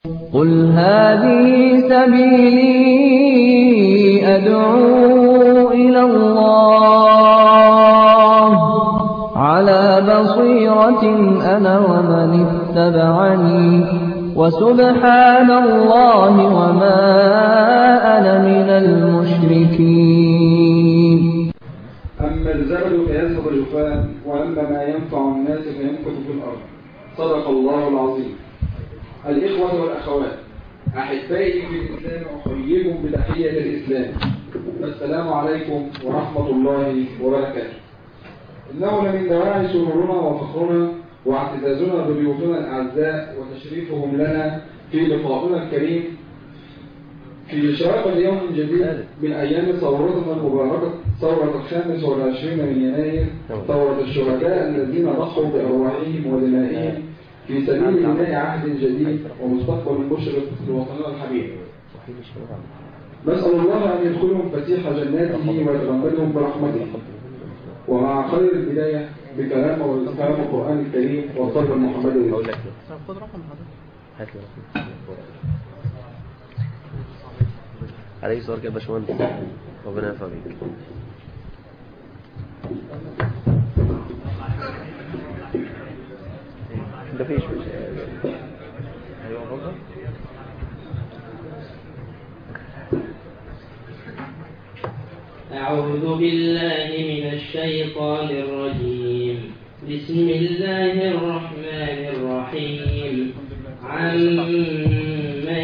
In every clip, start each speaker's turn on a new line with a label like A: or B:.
A: قل هذه سبيلي أدعو إلى الله على بصيرة أنا ومن اتبعني وسبحان الله وما أنا من المشركين
B: أما الزبد فيذهب جفاء وأما ما ينفع الناس فيمكث في الأرض صدق الله العظيم الإخوة والأخوات أحبائي في الإسلام أحييكم بتحية الإسلام السلام عليكم ورحمة الله وبركاته إنه لمن دواعي سرورنا وفخرنا واعتزازنا بضيوفنا الأعزاء وتشريفهم لنا في لقائنا الكريم في إشراق اليوم الجديد من أيام ثورتنا المباركة ثورة الخامس والعشرين من يناير ثورة الشهداء الذين ضحوا بأرواحهم ودمائهم في سبيل بناء عهد جديد ومستقبل مشرق لوطننا الحبيب نسأل الله أن يدخلهم فتيح جناته ويتغمدهم برحمته ومع خير البداية بكلام كلام القرآن الكريم والصبر المحمدي
C: خد رقم حضرتك هات لي رقم عليك سؤال كده يا باشمهندس ربنا ينفع بيك ده فيش مش ايوه برضه
D: أعوذ بالله من الشيطان الرجيم بسم الله الرحمن الرحيم عما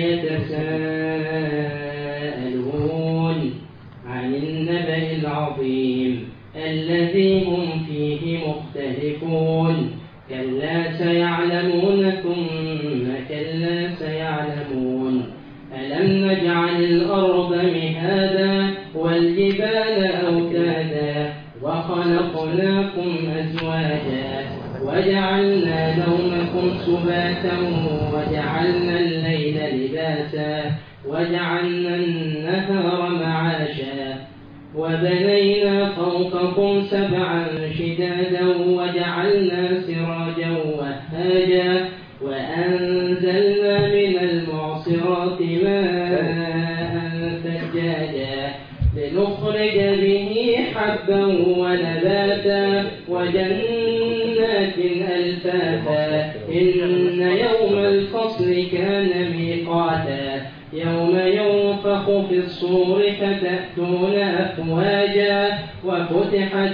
D: يتساءلون عن النبأ العظيم الذي هم فيه مختلفون كلا سيعلمون ثم كلا سيعلمون ألم نجعل الأرض مهادا والجبال أوتادا وخلقناكم أزواجا وجعلنا نومكم سباتا وجعلنا الليل لباسا وجعلنا النهار معاشا وبنينا فوقكم سبعا شدادا وجعلنا سراجا وهاجا وأنزلنا من المعصرات ماء ثجاجا لنخرج به حبا ونباتا وجنات ألفافا إن يوم الفصل كان ميقاتا يوم ينفخ في الصور فتأتون أفواجا وفتحت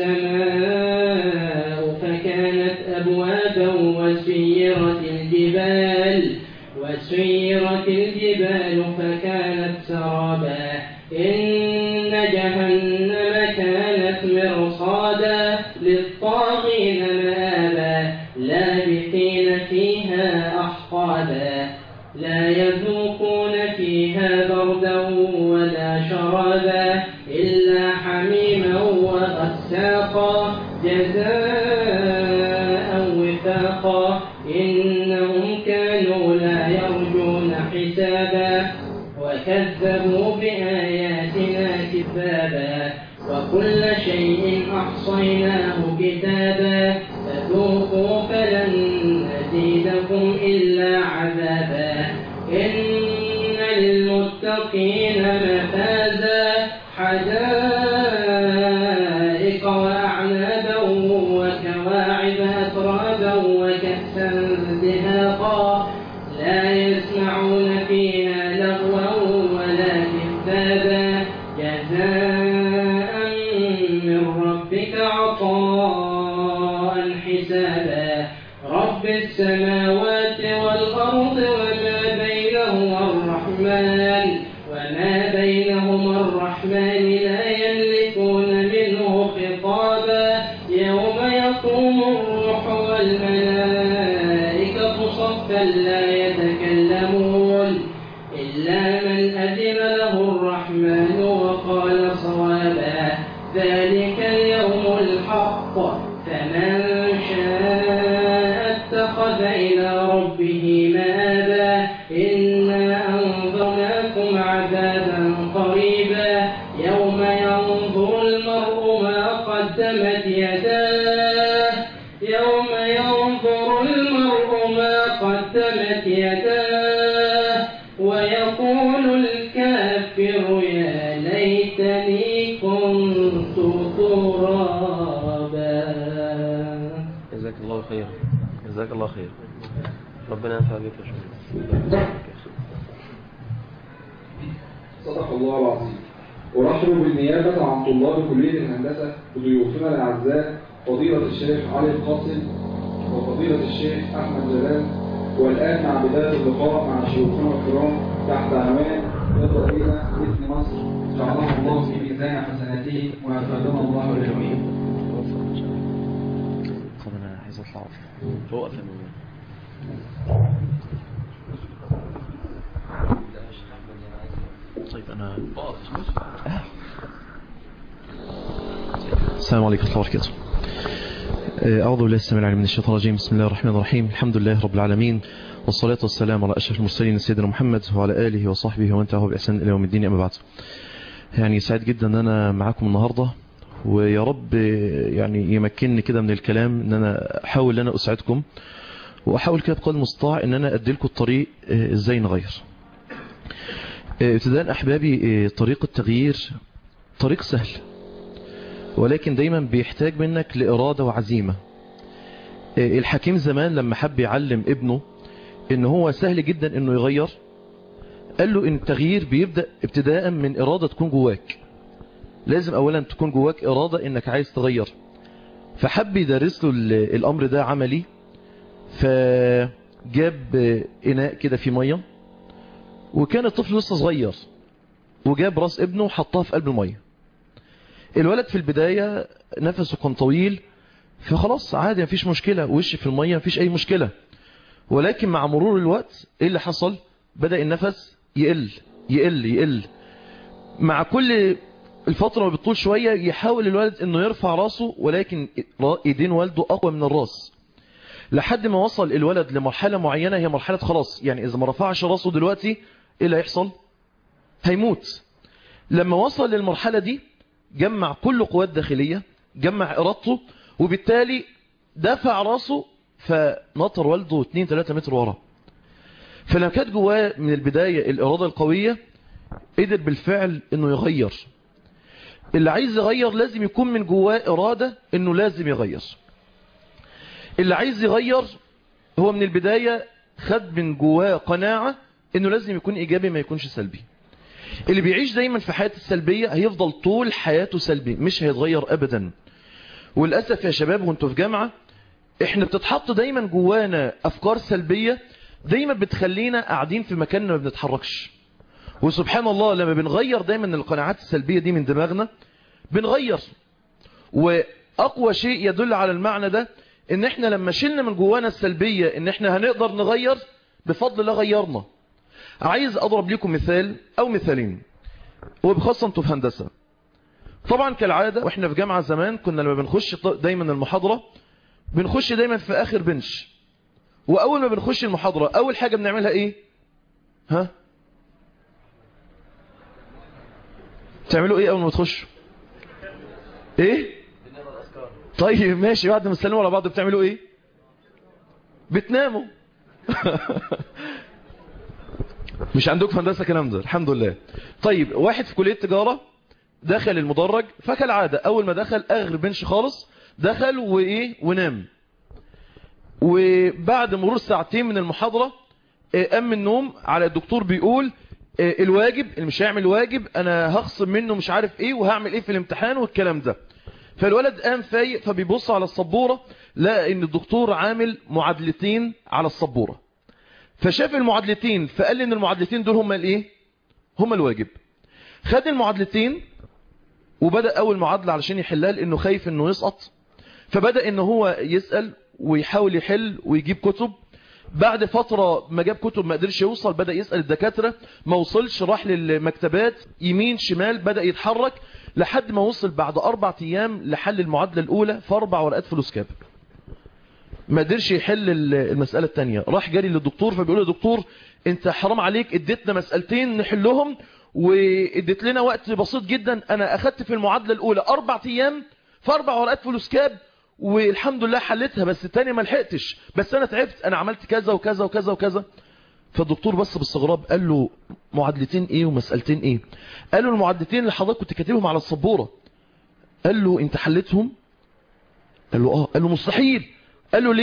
D: السماء فكانت أبوابا وسيرت الجبال وسيرت الجبال فكانت سرابا إن جهنم كانت مرصادا للطاغين مآبا لابثين فيها أحقابا لا يذوقون فيها بردا ولا شرابا إلا حميما وغساقا جزاء وفاقا إنهم كانوا لا يرجون حسابا وكذبوا بآياتنا كذابا وكل شيء أحصيناه كتابا فذوقوا فلن نزيدكم إلا عذابا إن للمتقين مفازا حدائق وأعنابا وكواعب أترابا وكأسا دهاقا لا يسمعون فيها لغوا ولا كذابا جزاء من ربك عطاء حسابا رب السماوات والأرض وما بينهما الرحمن وما بينهما الرحمن لا يملكون منه خطابا يوم يقوم الروح والملائكة صفا لا يتكلمون إلا من أذن له الرحمن وقال صوابا ذلك اليوم الحق فمن شاء اتخذ إلى ربه مآبا إنا أنذرناكم عذابا قريبا يوم ينظر المرء ما قدمت يداه يوم ينظر المرء ما قدمت يداه
C: جزاك الله خير ربنا ينفع بك يا شيخ
B: صدق الله العظيم ورحب بالنيابة عن طلاب كلية الهندسة بضيوفنا الأعزاء فضيلة الشيخ علي القاسم وفضيلة الشيخ أحمد جلال والآن مع بداية اللقاء مع شيوخنا الكرام تحت عنوان يلا بينا باسم مصر جعلها الله في ميزان حسناته وأفادنا الله جميعا
C: طب انا عايز اطلع فوق فين
E: طيب أنا السلام عليكم ورحمة الله وبركاته آه، أعوذ بالله السميع العليم من الشيطان الرجيم بسم الله الرحمن الرحيم الحمد لله رب العالمين والصلاة والسلام على أشرف المرسلين سيدنا محمد وعلى آله وصحبه ومن تبعه بإحسان إلى يوم الدين أما بعد يعني سعيد جدا أن أنا معاكم النهاردة ويا رب آه، يعني يمكنني كده من الكلام أن أنا أحاول أن أنا أسعدكم وأحاول كده بقدر المستطاع أن أنا أديلكم الطريق آه، إزاي نغير آه، ابتداء أحبابي آه، طريق التغيير طريق سهل ولكن دايما بيحتاج منك لإرادة وعزيمة آه، الحكيم زمان لما حب يعلم ابنه ان هو سهل جدا انه يغير قال له ان التغيير بيبدأ ابتداء من إرادة تكون جواك لازم اولا تكون جواك إرادة انك عايز تغير فحب يدرس له ال- الامر ده عملي فجاب آه، اناء كده فيه ميه وكان الطفل لسه صغير وجاب راس ابنه وحطها في قلب الميه الولد في البداية نفسه كان طويل فخلاص عادي مفيش مشكلة وش في المية مفيش أي مشكلة ولكن مع مرور الوقت إيه اللي حصل بدأ النفس يقل يقل يقل مع كل الفترة ما بتطول شوية يحاول الولد انه يرفع راسه ولكن ايدين والده اقوى من الراس لحد ما وصل الولد لمرحلة معينة هي مرحلة خلاص يعني اذا ما رفعش راسه دلوقتي ايه اللي هيحصل هيموت لما وصل للمرحلة دي جمع كل قوات داخلية جمع ارادته وبالتالي دفع راسه فنطر والده 2-3 متر ورا فلما كانت جواه من البداية الإرادة القوية قدر بالفعل انه يغير اللي عايز يغير لازم يكون من جواه إرادة انه لازم يغير اللي عايز يغير هو من البداية خد من جواه قناعة انه لازم يكون ايجابي ما يكونش سلبي اللي بيعيش دايما في حياته السلبية هيفضل طول حياته سلبي مش هيتغير ابدا وللأسف يا شباب وانتوا في جامعة احنا بتتحط دايما جوانا افكار سلبية دايما بتخلينا قاعدين في مكاننا ما بنتحركش وسبحان الله لما بنغير دايما القناعات السلبية دي من دماغنا بنغير واقوى شيء يدل على المعنى ده ان احنا لما شلنا من جوانا السلبية ان احنا هنقدر نغير بفضل الله غيرنا عايز اضرب لكم مثال او مثالين وبخاصة انتوا في هندسة طبعا كالعادة واحنا في جامعة زمان كنا لما بنخش دايما المحاضرة بنخش دايما في اخر بنش واول ما بنخش المحاضرة اول حاجة بنعملها ايه ها تعملوا ايه اول ما تخشوا ايه طيب ماشي بعد ما تسلموا على بعض بتعملوا ايه بتناموا مش عندكم في هندسه كلام ده الحمد لله طيب واحد في كليه تجاره دخل المدرج فكالعاده اول ما دخل اخر بنش خالص دخل وايه ونام وبعد مرور ساعتين من المحاضره قام من النوم على الدكتور بيقول الواجب اللي مش هيعمل واجب انا هخصم منه مش عارف ايه وهعمل ايه في الامتحان والكلام ده فالولد قام فايق فبيبص على السبورة لقى ان الدكتور عامل معادلتين على السبورة فشاف المعادلتين فقال ان المعادلتين دول هما الايه هما الواجب خد المعادلتين وبدأ اول معادلة علشان يحلها لانه خايف انه يسقط فبدأ ان هو يسأل ويحاول يحل ويجيب كتب بعد فترة ما جاب كتب ما قدرش يوصل بدأ يسأل الدكاترة ما وصلش راح للمكتبات يمين شمال بدأ يتحرك لحد ما وصل بعد أربع أيام لحل المعادلة الأولى في أربع ورقات فلوس كاب ما قدرش يحل المسألة الثانية راح جاري للدكتور فبيقول له دكتور انت حرام عليك اديتنا مسألتين نحلهم واديت لنا وقت بسيط جدا انا اخدت في المعادلة الأولى أربع أيام في أربع ورقات فلوس كاب والحمد لله حلتها بس التانية ما لحقتش بس انا تعبت انا عملت كذا وكذا وكذا وكذا فالدكتور بص باستغراب قال له معادلتين ايه ومسألتين ايه قال له المعادلتين اللي حضرتك كنت كاتبهم على السبورة قال له انت حلتهم قال له اه قال له مستحيل قال له ليه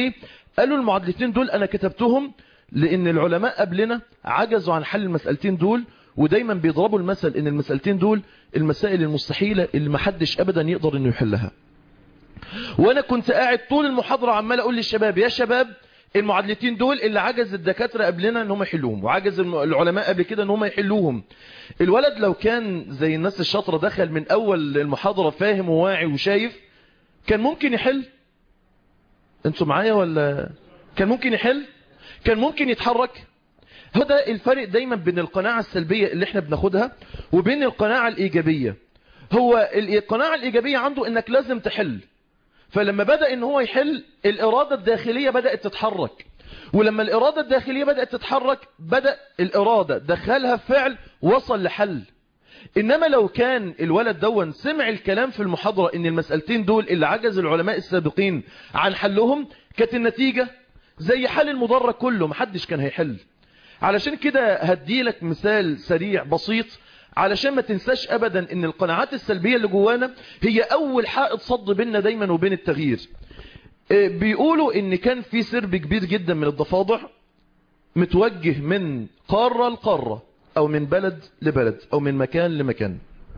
E: قالوا المعادلتين دول انا كتبتهم لان العلماء قبلنا عجزوا عن حل المسألتين دول ودايما بيضربوا المثل ان المسألتين دول المسائل المستحيلة اللي محدش ابدا يقدر انه يحلها وانا كنت قاعد طول المحاضرة عمال اقول للشباب يا شباب المعادلتين دول اللي عجز الدكاترة قبلنا ان هم يحلوهم وعجز العلماء قبل كده ان هم يحلوهم الولد لو كان زي الناس الشاطرة دخل من اول المحاضرة فاهم وواعي وشايف كان ممكن يحل انتوا معايا ولا كان ممكن يحل كان ممكن يتحرك هو ده الفرق دايما بين القناعة السلبية اللي احنا بناخدها وبين القناعة الإيجابية هو القناعة الإيجابية عنده انك لازم تحل فلما بدأ ان هو يحل الإرادة الداخلية بدأت تتحرك ولما الإرادة الداخلية بدأت تتحرك بدأ الإرادة دخلها في فعل وصل لحل إنما لو كان الولد دون سمع الكلام في المحاضرة إن المسألتين دول اللي عجز العلماء السابقين عن حلهم كانت النتيجة زي حل المدرج كله محدش كان هيحل علشان كده هديلك مثال سريع بسيط علشان ما تنساش ابدا ان القناعات السلبية اللي جوانا هي اول حائط صد بيننا دايما وبين التغيير بيقولوا ان كان في سرب كبير جدا من الضفادع متوجه من قارة لقارة او من بلد لبلد او من مكان لمكان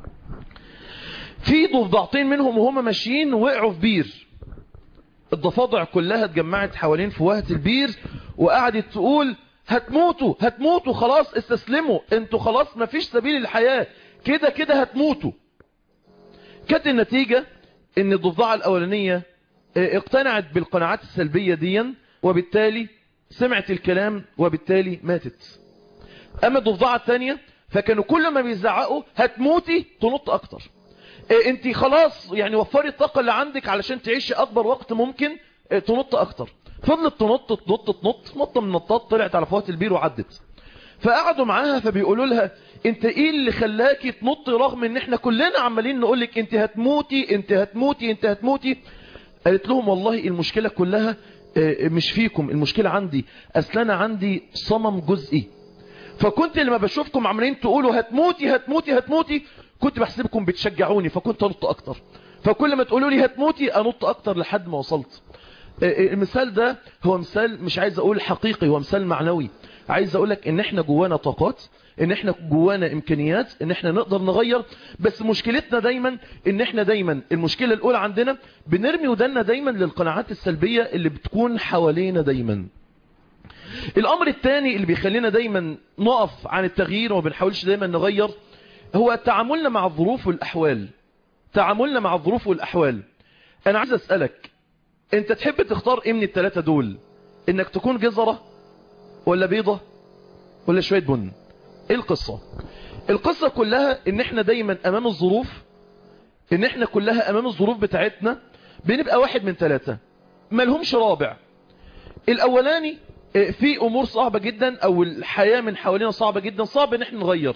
E: في ضفدعتين منهم وهم ماشيين وقعوا في بير الضفادع كلها اتجمعت حوالين فوهة البير وقعدت تقول هتموتوا هتموتوا خلاص استسلموا انتوا خلاص مفيش سبيل للحياة كده كده هتموتوا كانت النتيجة ان الضفدعة الاولانية اقتنعت بالقناعات السلبية ديا وبالتالي سمعت الكلام وبالتالي ماتت اما الضفدعة الثانية فكانوا كل ما بيزعقوا هتموتي تنط اكتر انت خلاص يعني وفري الطاقة اللي عندك علشان تعيشي اكبر وقت ممكن تنط اكتر فضلت تنط تنط تنط نط من نطات طلعت على فوات البير وعدت فقعدوا معاها فبيقولوا لها انت ايه اللي خلاكي تنط رغم ان احنا كلنا عمالين نقولك انت هتموتي انت هتموتي انت هتموتي قالت لهم والله المشكلة كلها مش فيكم المشكلة عندي اصل انا عندي صمم جزئي فكنت لما بشوفكم عمالين تقولوا هتموتي هتموتي هتموتي كنت بحسبكم بتشجعوني فكنت انط اكتر فكل ما تقولوا لي هتموتي انط اكتر لحد ما وصلت المثال ده هو مثال مش عايز اقول حقيقي هو مثال معنوي عايز اقولك ان احنا جوانا طاقات ان احنا جوانا امكانيات ان احنا نقدر نغير بس مشكلتنا دايما ان احنا دايما المشكلة الاولى عندنا بنرمي ودنا دايما للقناعات السلبية اللي بتكون حوالينا دايما الامر الثاني اللي بيخلينا دايما نقف عن التغيير وما بنحاولش دايما نغير هو تعاملنا مع الظروف والاحوال تعاملنا مع الظروف والاحوال انا عايز اسألك انت تحب تختار ايه من الثلاثة دول انك تكون جزرة ولا بيضة ولا شوية بن ايه القصة القصة كلها ان احنا دايما امام الظروف ان احنا كلها امام الظروف بتاعتنا بنبقى واحد من ثلاثة ملهمش رابع الاولاني في امور صعبة جدا او الحياة من حوالينا صعبة جدا صعب ان احنا نغير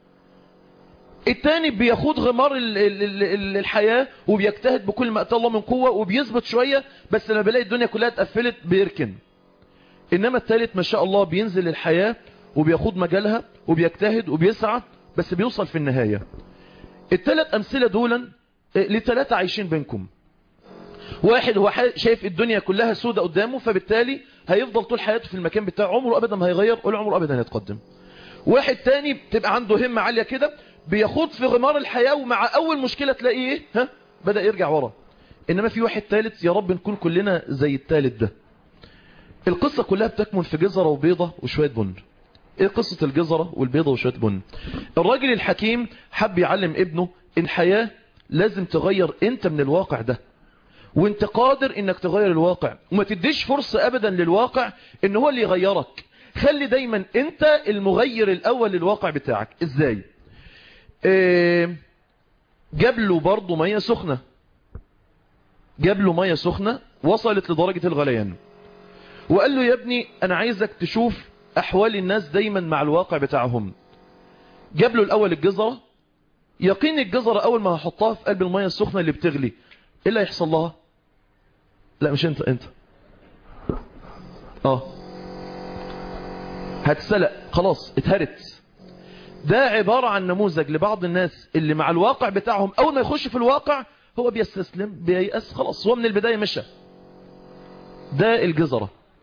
E: التاني بيخوض غمار الحياة وبيجتهد بكل ما اتى الله من قوة وبيثبت شوية بس لما بيلاقي الدنيا كلها اتقفلت بيركن انما التالت ما شاء الله بينزل الحياة وبيخوض مجالها وبيجتهد وبيسعى بس بيوصل في النهاية التلات امثلة دولا لتلاتة عايشين بينكم واحد هو شايف الدنيا كلها سودة قدامه فبالتالي هيفضل طول حياته في المكان بتاعه عمره ابدا ما هيغير ولا عمره ابدا هيتقدم واحد تاني بتبقى عنده همة عالية كده بيخوض في غمار الحياة ومع اول مشكلة تلاقيه ايه ها بدأ يرجع ورا انما في واحد ثالث يا رب نكون كلنا زي الثالث ده القصة كلها بتكمن في جزرة وبيضة وشوية بن ايه قصة الجزرة والبيضة وشوية بن الراجل الحكيم حب يعلم ابنه ان الحياة لازم تغير انت من الواقع ده وانت قادر انك تغير الواقع وما تديش فرصة ابدا للواقع ان هو اللي يغيرك خلي دايما انت المغير الاول للواقع بتاعك ازاي اه جاب له برضه مية سخنة جاب له مية سخنة وصلت لدرجة الغليان وقال له يا ابني انا عايزك تشوف احوال الناس دايما مع الواقع بتاعهم جاب له الاول الجزرة يقين الجزرة اول ما هحطها في قلب المية السخنة اللي بتغلي ايه اللي هيحصل لها لا مش انت انت اه هتسلق خلاص اتهرت ده عبارة عن نموذج لبعض الناس اللي مع الواقع بتاعهم اول ما يخش في الواقع هو بيستسلم بييأس خلاص هو من البداية مشى ده الجزرة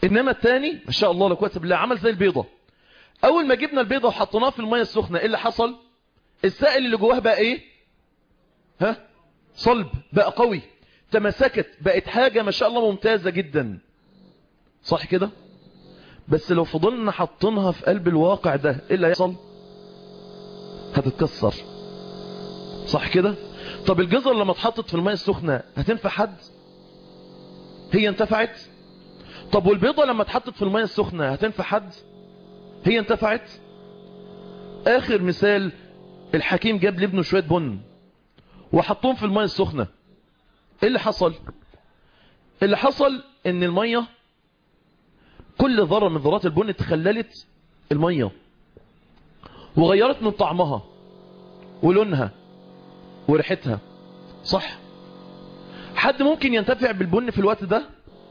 E: انما الثاني ما شاء الله لا قوه الا بالله عمل زي البيضه اول ما جبنا البيضه وحطيناها في الميه السخنه ايه اللي حصل السائل اللي جواه بقى ايه ها صلب بقى قوي تمسكت بقت حاجه ما شاء الله ممتازه جدا صح كده بس لو فضلنا حاطينها في قلب الواقع ده ايه اللي هيحصل هتتكسر صح كده طب الجزر لما اتحطت في الميه السخنه هتنفع حد هي انتفعت طب والبيضه لما اتحطت في الميه السخنه هتنفع حد هي انتفعت اخر مثال الحكيم جاب لابنه شويه بن وحطهم في الميه السخنه ايه اللي حصل اللي حصل ان الميه كل ذره من ذرات البن تخللت الميه وغيرت من طعمها ولونها وريحتها صح حد ممكن ينتفع بالبن في الوقت ده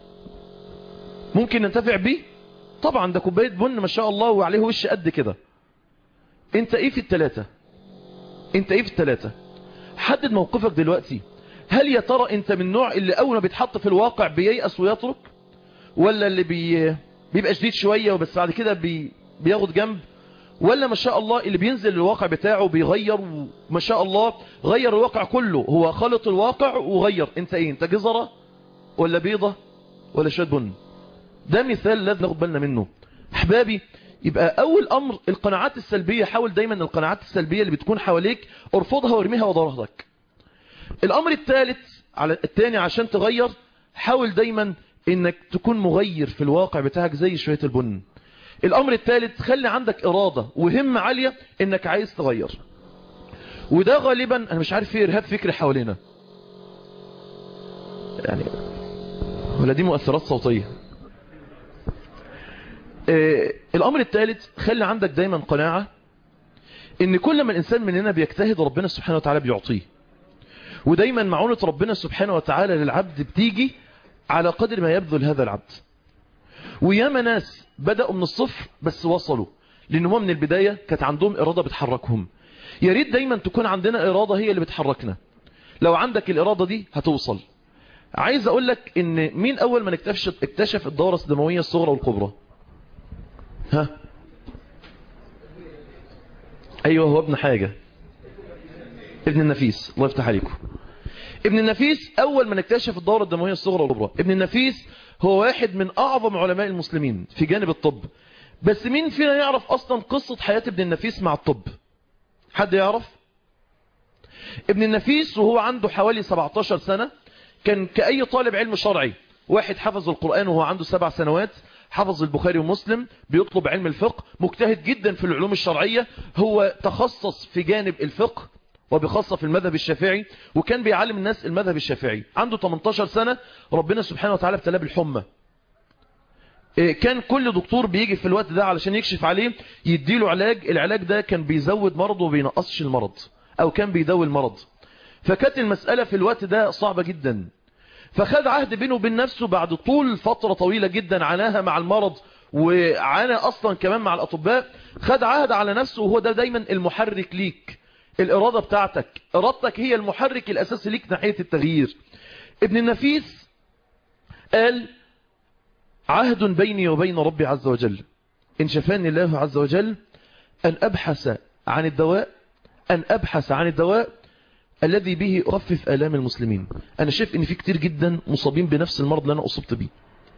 E: ممكن ينتفع بيه طبعا ده كوبايه بن ما شاء الله وعليه وش قد كده انت ايه في التلاتة انت ايه في التلاتة حدد موقفك دلوقتي هل يا ترى انت من النوع اللي اول ما بيتحط في الواقع بييأس ويترك ولا اللي بي... بيبقى شديد شوية وبس بعد كده بي... بياخد جنب ولا ما شاء الله اللي بينزل الواقع بتاعه بيغير وما شاء الله غير الواقع كله هو خلط الواقع وغير انت ايه انت جزرة ولا بيضة ولا شوية بن ده مثال لازم ناخد بالنا منه احبابي يبقى اول امر القناعات السلبية حاول دايما القناعات السلبية اللي بتكون حواليك ارفضها وارميها وضرهتك الامر الثالث على الثاني عشان تغير حاول دايما انك تكون مغير في الواقع بتاعك زي شوية البن الامر الثالث خلي عندك ارادة وهمة عالية انك عايز تغير وده غالبا انا مش عارف ايه ارهاب فكري حوالينا يعني ولا دي مؤثرات صوتية آه الامر الثالث خلي عندك دايما قناعة ان كل ما الانسان مننا بيجتهد ربنا سبحانه وتعالى بيعطيه ودايما معونة ربنا سبحانه وتعالى للعبد بتيجي على قدر ما يبذل هذا العبد وياما ناس بدأوا من الصفر بس وصلوا لان هم من البداية كانت عندهم إرادة بتحركهم يا ريت دايما تكون عندنا إرادة هي اللي بتحركنا لو عندك الإرادة دي هتوصل عايز أقول لك إن مين أول ما اكتشف اكتشف الدورة الدموية الصغرى والكبرى ها أيوه هو ابن حاجة ابن النفيس الله يفتح عليكم ابن النفيس أول من اكتشف الدورة الدموية الصغرى والكبرى ابن النفيس هو واحد من أعظم علماء المسلمين في جانب الطب بس مين فينا يعرف أصلا قصة حياة ابن النفيس مع الطب حد يعرف ابن النفيس وهو عنده حوالي 17 سنة كان كأي طالب علم شرعي واحد حفظ القرآن وهو عنده سبع سنوات حفظ البخاري ومسلم بيطلب علم الفقه مجتهد جدا في العلوم الشرعية هو تخصص في جانب الفقه وبخاصة في المذهب الشافعي وكان بيعلم الناس المذهب الشافعي عنده 18 سنة ربنا سبحانه وتعالى ابتلاه بالحمى كان كل دكتور بيجي في الوقت ده علشان يكشف عليه يديله علاج العلاج ده كان بيزود مرض وبينقصش المرض او كان بيداوي المرض فكانت المسألة في الوقت ده صعبة جدا فخد عهد بينه وبين نفسه بعد طول فترة طويلة جدا عاناها مع المرض وعانى اصلا كمان مع الاطباء خد عهد على نفسه وهو ده دايما المحرك ليك الإرادة بتاعتك إرادتك هي المحرك الأساسي ليك ناحية التغيير ابن النفيس قال عهد بيني وبين ربي عز وجل إن شفاني الله عز وجل أن أبحث عن الدواء أن أبحث عن الدواء الذي به أخفف آلام المسلمين أنا شايف إن في كتير جدا مصابين بنفس المرض اللي أنا أصبت به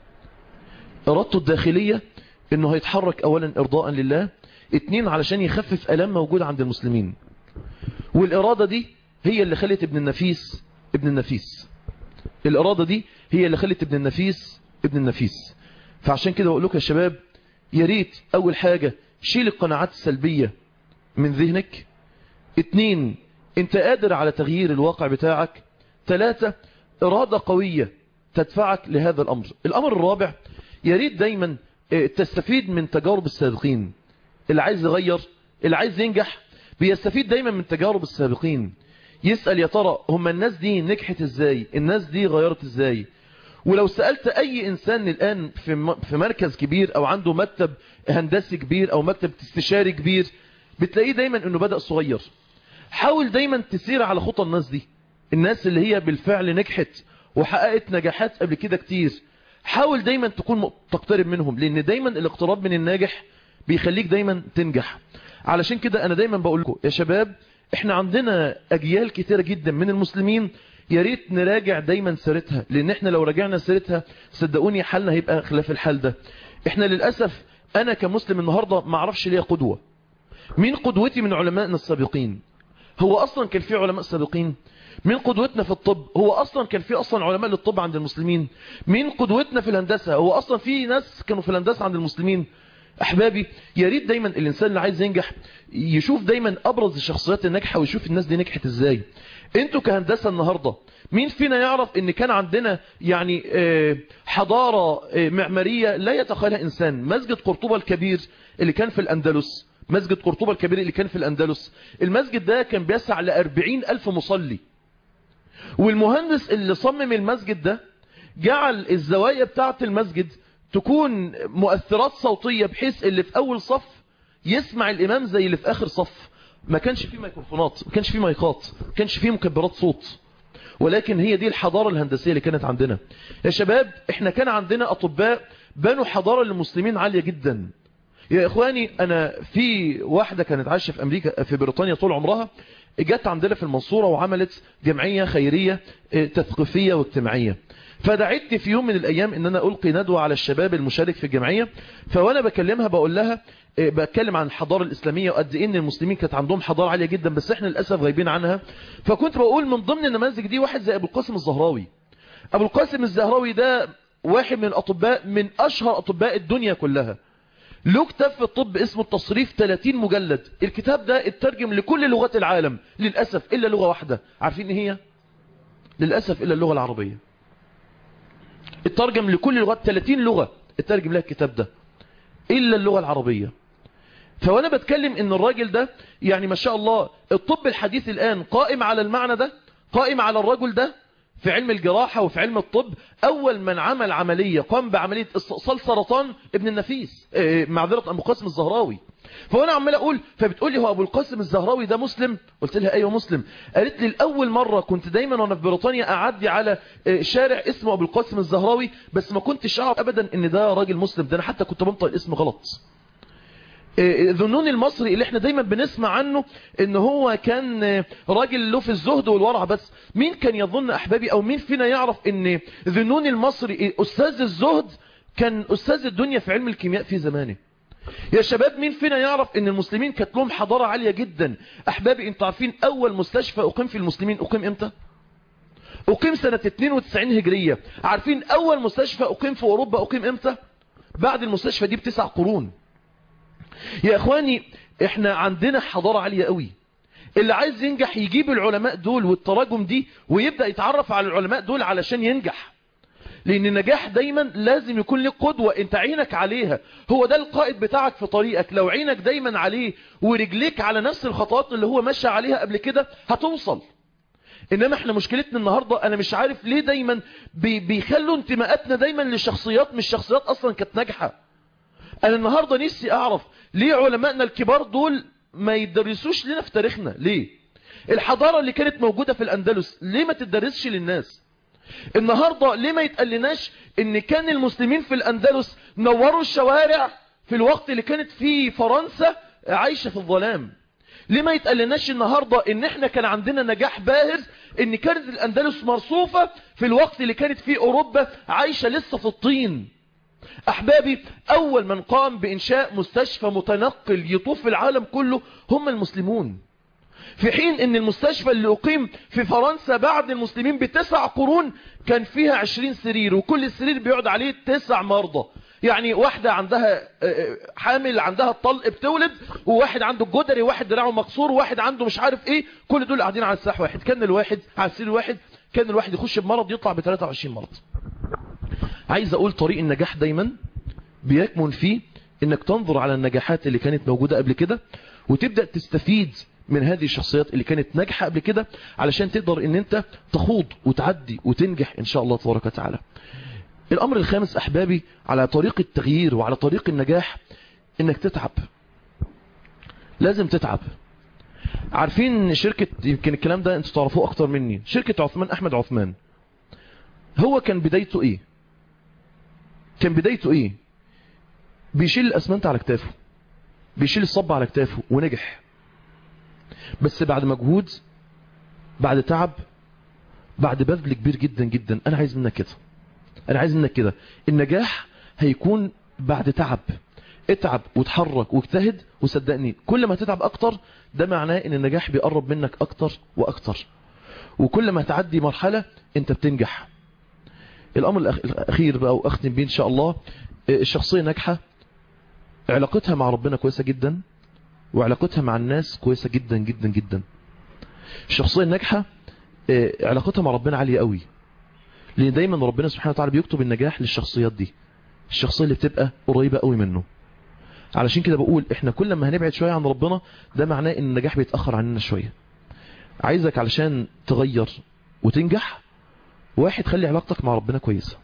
E: إرادته الداخلية إنه هيتحرك أولا إرضاء لله اتنين علشان يخفف آلام موجودة عند المسلمين والإرادة دي هي اللي خلت ابن النفيس ابن النفيس الإرادة دي هي اللي خلت ابن النفيس ابن النفيس فعشان كده بقول لكم يا شباب يا ريت أول حاجة شيل القناعات السلبية من ذهنك اتنين انت قادر على تغيير الواقع بتاعك ثلاثة إرادة قوية تدفعك لهذا الأمر الأمر الرابع يا ريت دايما تستفيد من تجارب السابقين اللي عايز يغير اللي عايز ينجح بيستفيد دايما من تجارب السابقين يسأل يا ترى هم الناس دي نجحت ازاي الناس دي غيرت ازاي ولو سألت اي انسان الان في في مركز كبير او عنده مكتب هندسي كبير او مكتب استشاري كبير بتلاقيه دايما انه بدأ صغير حاول دايما تسير على خطى الناس دي الناس اللي هي بالفعل نجحت وحققت نجاحات قبل كده كتير حاول دايما تكون م- تقترب منهم لان دايما الاقتراب من الناجح بيخليك دايما تنجح علشان كده انا دايما بقول لكم يا شباب احنا عندنا اجيال كتيرة جدا من المسلمين يا ريت نراجع دايما سيرتها لان احنا لو راجعنا سيرتها صدقوني حالنا هيبقى خلاف الحال ده احنا للاسف انا كمسلم النهارده ما اعرفش ليا قدوه مين قدوتي من علمائنا السابقين هو اصلا كان في علماء سابقين مين قدوتنا في الطب هو اصلا كان في اصلا علماء للطب عند المسلمين مين قدوتنا في الهندسه هو اصلا في ناس كانوا في الهندسه عند المسلمين احبابي يا ريت دايما الانسان اللي عايز ينجح يشوف دايما ابرز الشخصيات الناجحه ويشوف الناس دي نجحت ازاي انتوا كهندسه النهارده مين فينا يعرف ان كان عندنا يعني آه، حضاره آه، معماريه لا يتخيلها انسان مسجد قرطبه الكبير اللي كان في الاندلس مسجد قرطبه الكبير اللي كان في الاندلس المسجد ده كان بيسع ل ألف مصلي والمهندس اللي صمم المسجد ده جعل الزوايا بتاعة المسجد تكون مؤثرات صوتية بحيث اللي في أول صف يسمع الإمام زي اللي في آخر صف ما كانش فيه ميكروفونات ما كانش فيه مايكات ما كانش فيه مكبرات صوت ولكن هي دي الحضارة الهندسية اللي كانت عندنا يا شباب احنا كان عندنا أطباء بنوا حضارة للمسلمين عالية جدا يا إخواني أنا في واحدة كانت عايشة في أمريكا في بريطانيا طول عمرها جت عندنا في المنصورة وعملت جمعية خيرية اه، تثقيفية واجتماعية فدعيت في يوم من الأيام أن أنا ألقي ندوة على الشباب المشارك في الجمعية فوأنا بكلمها بقول لها اه، بتكلم عن الحضارة الإسلامية وقد إيه إن المسلمين كانت عندهم حضارة عالية جدا بس إحنا للأسف غايبين عنها فكنت بقول من ضمن النماذج دي واحد زي أبو القاسم الزهراوي أبو القاسم الزهراوي ده واحد من الأطباء من أشهر أطباء الدنيا كلها له كتاب في الطب اسمه التصريف 30 مجلد الكتاب ده اترجم لكل لغات العالم للأسف إلا لغة واحدة عارفين ايه هي للأسف إلا اللغة العربية اترجم لكل لغات 30 لغة اترجم لها الكتاب ده إلا اللغة العربية فوانا بتكلم ان الراجل ده يعني ما شاء الله الطب الحديث الآن قائم على المعنى ده قائم على الرجل ده في علم الجراحة وفي علم الطب أول من عمل عملية قام بعملية استئصال سرطان ابن النفيس آه، معذرة أبو القاسم الزهراوي فوانا عمال اقول فبتقول لي هو ابو القاسم الزهراوي ده مسلم قلت لها ايوه مسلم قالت لي الاول مره كنت دايما وانا في بريطانيا اعدي على آه، شارع اسمه ابو القاسم الزهراوي بس ما كنتش اعرف ابدا ان ده راجل مسلم ده انا حتى كنت بنطق الاسم غلط آه، ذنون المصري اللي احنا دايما بنسمع عنه ان هو كان آه، راجل له في الزهد والورع بس مين كان يظن احبابي او مين فينا يعرف ان ذنون المصري آه، استاذ الزهد كان استاذ الدنيا في علم الكيمياء في زمانه يا شباب مين فينا يعرف ان المسلمين كانت لهم حضارة عالية جدا احبابي انتوا عارفين اول مستشفى اقيم في المسلمين اقيم امتى اقيم سنة 92 هجرية عارفين اول مستشفى اقيم في اوروبا اقيم امتى بعد المستشفى دي بتسع قرون يا اخواني احنا عندنا حضارة عالية قوي اللي عايز ينجح يجيب العلماء دول والتراجم دي ويبدأ يتعرف على العلماء دول علشان ينجح لان النجاح دايما لازم يكون لك قدوة انت عينك عليها هو ده القائد بتاعك في طريقك لو عينك دايما عليه ورجليك على نفس الخطوات اللي هو ماشي عليها قبل كده هتوصل انما احنا مشكلتنا النهاردة انا مش عارف ليه دايما بي بيخلوا انتماءاتنا دايما لشخصيات مش شخصيات اصلا كانت ناجحة انا النهاردة نفسي اعرف ليه علمائنا الكبار دول ما يدرسوش لنا في تاريخنا ليه الحضارة اللي كانت موجودة في الاندلس ليه ما تدرسش للناس النهاردة ليه ما يتقلناش ان كان المسلمين في الاندلس نوروا الشوارع في الوقت اللي كانت فيه فرنسا عايشة في الظلام ليه ما يتقلناش النهاردة ان احنا كان عندنا نجاح باهر ان كانت الاندلس مرصوفة في الوقت اللي كانت فيه اوروبا عايشة لسه في الطين احبابي اول من قام بانشاء مستشفى متنقل يطوف في العالم كله هم المسلمون في حين ان المستشفى اللي اقيم في فرنسا بعد المسلمين بتسع قرون كان فيها عشرين سرير وكل سرير بيقعد عليه تسع مرضى يعني واحدة عندها آه، حامل عندها الطلق بتولد وواحد عنده الجدري واحد دراعه مكسور وواحد عنده مش عارف ايه كل دول قاعدين على الساح واحد كان الواحد على السرير واحد كان الواحد يخش بمرض يطلع ب 23 مرض عايز اقول طريق النجاح دايما بيكمن فيه انك تنظر على النجاحات اللي كانت موجودة قبل كده وتبدأ تستفيد من هذه الشخصيات اللي كانت ناجحة قبل كده علشان تقدر ان انت تخوض وتعدي وتنجح ان شاء الله تبارك وتعالى الامر الخامس احبابي على طريق التغيير وعلى طريق النجاح انك تتعب لازم تتعب عارفين شركة يمكن الكلام ده انتوا تعرفوه اكتر مني شركة عثمان احمد عثمان هو كان بدايته ايه كان بدايته ايه بيشيل الاسمنت على كتافه بيشيل الصب على كتافه ونجح بس بعد مجهود بعد تعب بعد بذل كبير جدا جدا انا عايز منك كده انا عايز منك كده النجاح هيكون بعد تعب اتعب وتحرك واجتهد وصدقني كل ما تتعب اكتر ده معناه ان النجاح بيقرب منك اكتر واكتر وكل ما تعدي مرحلة انت بتنجح الامر الأخ- الاخير بقى واختم بيه ان شاء الله الشخصية ناجحة علاقتها مع ربنا كويسة جدا وعلاقتها مع الناس كويسة جدا جدا جدا الشخصية الناجحة آه، علاقتها مع ربنا عالية قوي لان دايما ربنا سبحانه وتعالى بيكتب النجاح للشخصيات دي الشخصية اللي بتبقى قريبة قوي منه علشان كده بقول احنا كل ما هنبعد شوية عن ربنا ده معناه ان النجاح بيتأخر عننا شوية عايزك علشان تغير وتنجح واحد خلي علاقتك مع ربنا كويسة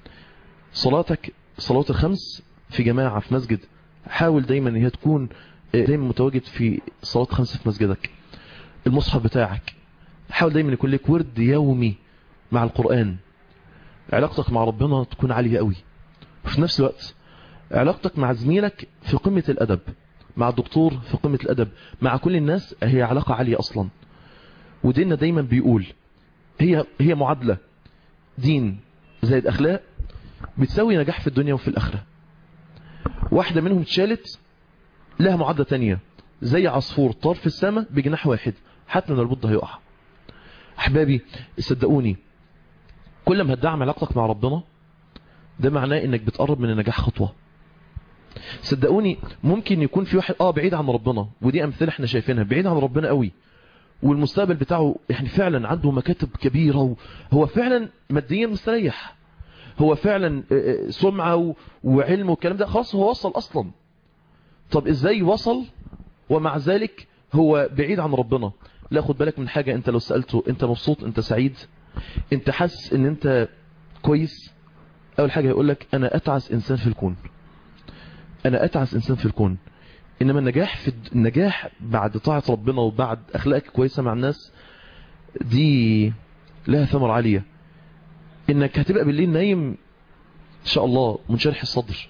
E: صلاتك صلوات الخمس في جماعة في مسجد حاول دايما ان هي تكون آه، دايما متواجد في صلاة خمس في مسجدك المصحف بتاعك حاول دايما يكون لك ورد يومي مع القرآن علاقتك مع ربنا تكون عالية قوي وفي نفس الوقت علاقتك مع زميلك في قمة الأدب مع الدكتور في قمة الأدب مع كل الناس هي علاقة عالية أصلا وديننا دايما بيقول هي هي معادلة دين زائد أخلاق بتساوي نجاح في الدنيا وفي الآخرة واحدة منهم اتشالت لها معادلة تانية زي عصفور طار في السماء بجناح واحد حتى من البض هيقع أحبابي صدقوني كل ما هتدعم علاقتك مع ربنا ده معناه انك بتقرب من النجاح خطوة صدقوني ممكن يكون في واحد اه بعيد عن ربنا ودي امثله احنا شايفينها بعيد عن ربنا قوي والمستقبل بتاعه يعني فعلا عنده مكاتب كبيرة وهو فعلا ماديا مستريح هو فعلا آه، آه، سمعة و- وعلم والكلام ده خلاص هو وصل اصلا طب ازاي وصل ومع ذلك هو بعيد عن ربنا لا خد بالك من حاجة انت لو سألته انت مبسوط انت سعيد انت حاسس ان انت كويس اول حاجة يقول لك انا اتعس انسان في الكون انا اتعس انسان في الكون انما النجاح في الد- النجاح بعد طاعة ربنا وبعد اخلاقك كويسة مع الناس دي لها ثمر عالية انك هتبقى بالليل نايم ان شاء الله منشرح الصدر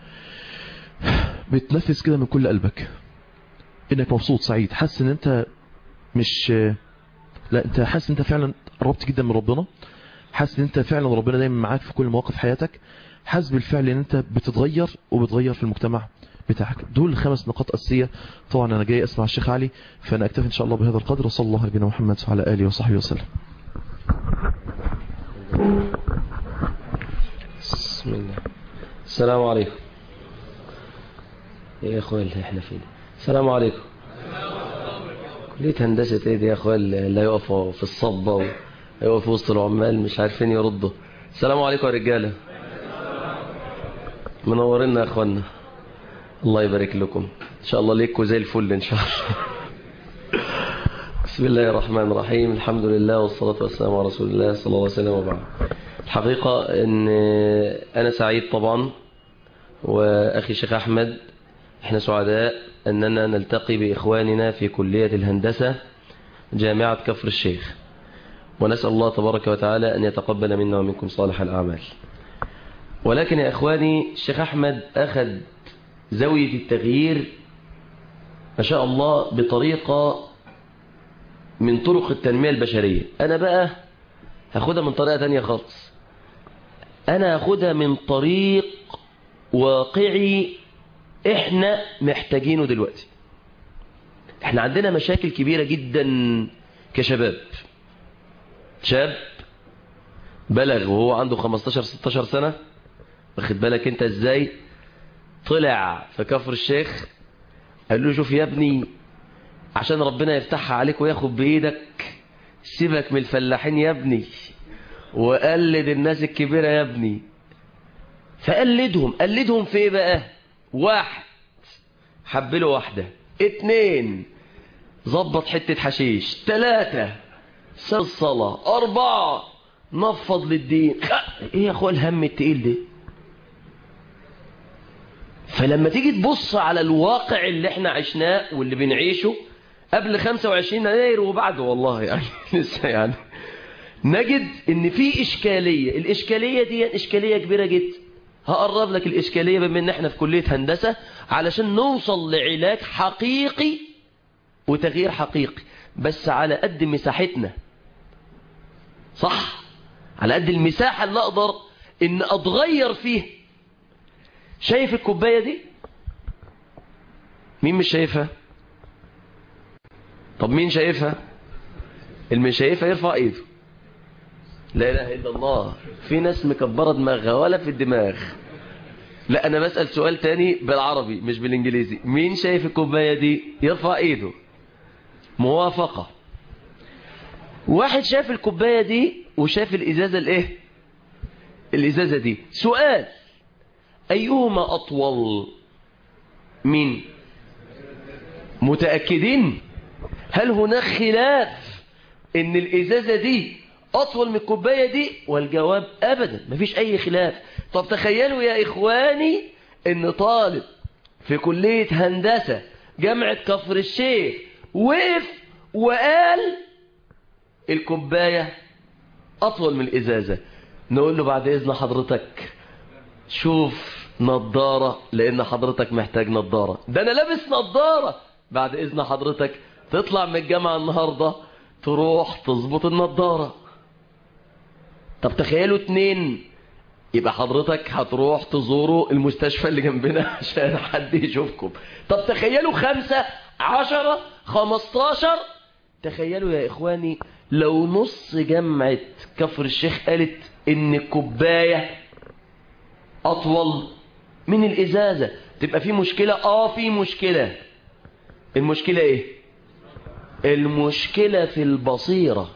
E: بتنفس كده من كل قلبك انك مبسوط سعيد حاسس ان انت مش لا انت حاسس ان انت فعلا قربت جدا من ربنا حاسس ان انت فعلا ربنا دايما معاك في كل مواقف حياتك حاسس بالفعل ان انت بتتغير وبتغير في المجتمع بتاعك دول خمس نقاط أساسية طبعا أنا جاي أسمع الشيخ علي فأنا أكتفي إن شاء الله بهذا القدر وصلى الله على نبينا محمد وعلى آله وصحبه وسلم
C: بسم الله السلام عليكم ايه يا اخويا اللي احنا فيه ده؟ السلام عليكم كلية هندسة ايه دي يا اخويا اللي يقفوا في الصبة ويقفوا في وسط العمال مش عارفين يردوا السلام عليكم يا رجالة منورينا يا اخوانا الله يبارك لكم ان شاء الله ليكوا زي الفل ان شاء الله بسم الله الرحمن الرحيم الحمد لله والصلاة والسلام على رسول الله صلى الله عليه وسلم وبعد الحقيقة ان انا سعيد طبعا واخي الشيخ احمد احنا سعداء اننا نلتقي باخواننا في كلية الهندسة جامعة كفر الشيخ ونسأل الله تبارك وتعالى ان يتقبل منا ومنكم صالح الاعمال ولكن يا اخواني الشيخ احمد اخذ زاوية التغيير ما شاء الله بطريقة من طرق التنمية البشرية انا بقى هاخدها من طريقة تانية خالص انا هاخدها من طريق واقعي احنا محتاجينه دلوقتي احنا عندنا مشاكل كبيرة جدا كشباب شاب بلغ وهو عنده 15-16 سنة واخد بالك انت ازاي طلع في كفر الشيخ قال له شوف يا ابني عشان ربنا يفتحها عليك وياخد بايدك سيبك من الفلاحين يا ابني وقلد الناس الكبيرة يا ابني فقلدهم قلدهم في ايه بقى واحد حب له واحدة اتنين ظبط حتة حشيش تلاتة سال الصلاة أربعة نفض للدين خ- ايه يا اخويا الهم التقيل ده فلما تيجي تبص على الواقع اللي احنا عشناه واللي بنعيشه قبل 25 يناير وبعده والله يعني لسه يعني نجد ان في اشكالية الاشكالية دي اشكالية كبيرة جدا هقرب لك الإشكالية بما ان احنا في كلية هندسة علشان نوصل لعلاج حقيقي وتغيير حقيقي بس على قد مساحتنا صح على قد المساحة اللي اقدر ان اتغير فيها شايف الكوباية دي مين مش شايفها طب مين شايفها اللي مش شايفها يرفع ايده لا اله الا الله في ناس مكبره دماغها ولا في الدماغ لا انا بسال سؤال تاني بالعربي مش بالانجليزي مين شايف الكوبايه دي يرفع ايده موافقه واحد شاف الكوبايه دي وشاف الازازه الايه الازازه دي سؤال ايهما اطول مين متاكدين هل هناك خلاف ان الازازه دي اطول من الكوبايه دي والجواب ابدا مفيش اي خلاف طب تخيلوا يا اخواني ان طالب في كليه هندسه جامعه كفر الشيخ وقف وقال الكوبايه اطول من الازازه نقول له بعد اذن حضرتك شوف نظاره لان حضرتك محتاج نظاره ده انا لابس نظاره بعد اذن حضرتك تطلع من الجامعه النهارده تروح تظبط النظاره طب تخيلوا اتنين يبقى حضرتك هتروح تزوروا المستشفى اللي جنبنا عشان حد يشوفكم طب تخيلوا خمسة عشرة خمستاشر تخيلوا يا إخواني لو نص جامعة كفر الشيخ قالت إن الكوباية أطول من الإزازة تبقى في مشكلة آه في مشكلة المشكلة إيه المشكلة في البصيرة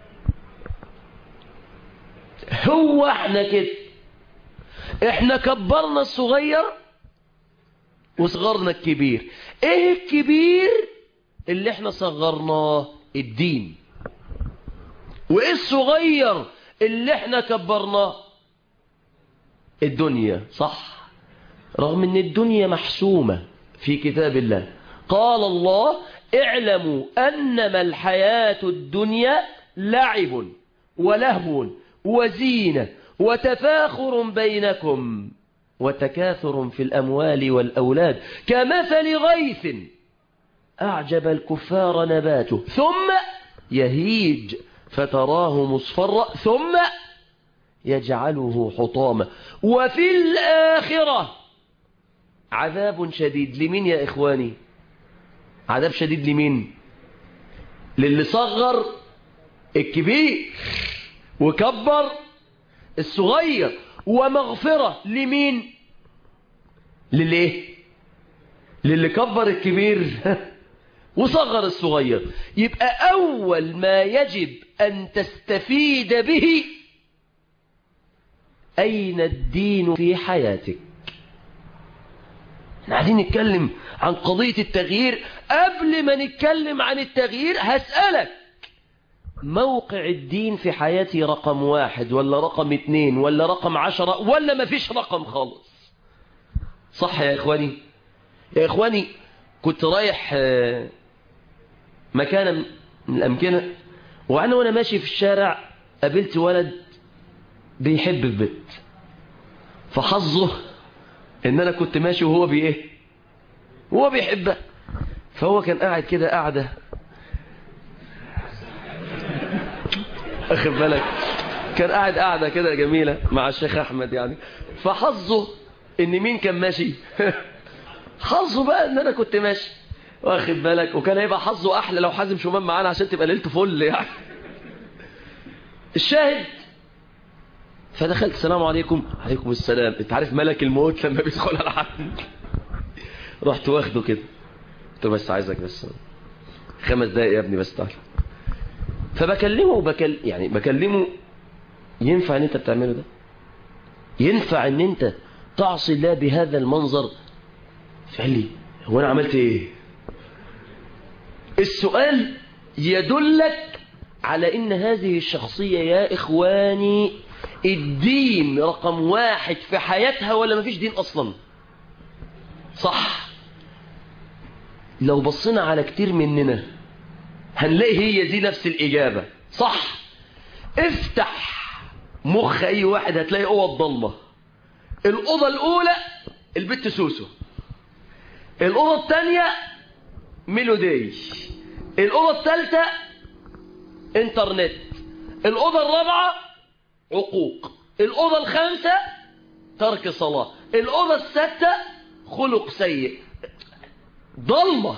C: هو احنا كده احنا كبرنا الصغير وصغرنا الكبير ايه الكبير اللي احنا صغرناه الدين وايه الصغير اللي احنا كبرناه الدنيا صح رغم ان الدنيا محسومة في كتاب الله قال الله اعلموا انما الحياة الدنيا لعب ولهو وزينة وتفاخر بينكم وتكاثر في الأموال والأولاد كمثل غيث أعجب الكفار نباته ثم يهيج فتراه مصفرا ثم يجعله حطاما وفي الآخرة عذاب شديد لمين يا إخواني عذاب شديد لمين للي صغر الكبير وكبر الصغير ومغفرة لمين لليه للي كبر الكبير وصغر الصغير يبقى أول ما يجب أن تستفيد به أين الدين في حياتك احنا عايزين نتكلم عن قضية التغيير قبل ما نتكلم عن التغيير هسألك موقع الدين في حياتي رقم واحد ولا رقم اتنين ولا رقم عشرة ولا مفيش رقم خالص صح يا إخواني يا إخواني كنت رايح مكان من الأمكنة وأنا وأنا ماشي في الشارع قابلت ولد بيحب البنت فحظه ان انا كنت ماشي وهو بايه هو بيحبها فهو كان قاعد كده قاعده اخد بالك كان قاعد قاعده كده جميله مع الشيخ احمد يعني فحظه ان مين كان ماشي حظه بقى ان انا كنت ماشي واخد بالك وكان هيبقى حظه احلى لو حازم شمام معانا عشان تبقى ليلته فل يعني الشاهد فدخلت السلام عليكم عليكم السلام انت عارف ملك الموت لما بيدخل على حد رحت واخده كده قلت له بس عايزك بس خمس دقايق يا ابني بس تعال فبكلمه بكل يعني بكلمه ينفع ان انت بتعمله ده ينفع ان انت تعصي الله بهذا المنظر فقال لي هو انا عملت ايه السؤال يدلك على ان هذه الشخصية يا اخواني الدين رقم واحد في حياتها ولا مفيش دين اصلا صح لو بصينا على كتير مننا هنلاقي هي دي نفس الإجابة صح افتح مخ أي واحد هتلاقي اوض ضلمة الأوضة الأولى البت سوسو الأوضة الثانية ميلودي الأوضة الثالثة انترنت الأوضة الرابعة عقوق الأوضة الخامسة ترك صلاة الأوضة السادسة خلق سيء ضلمة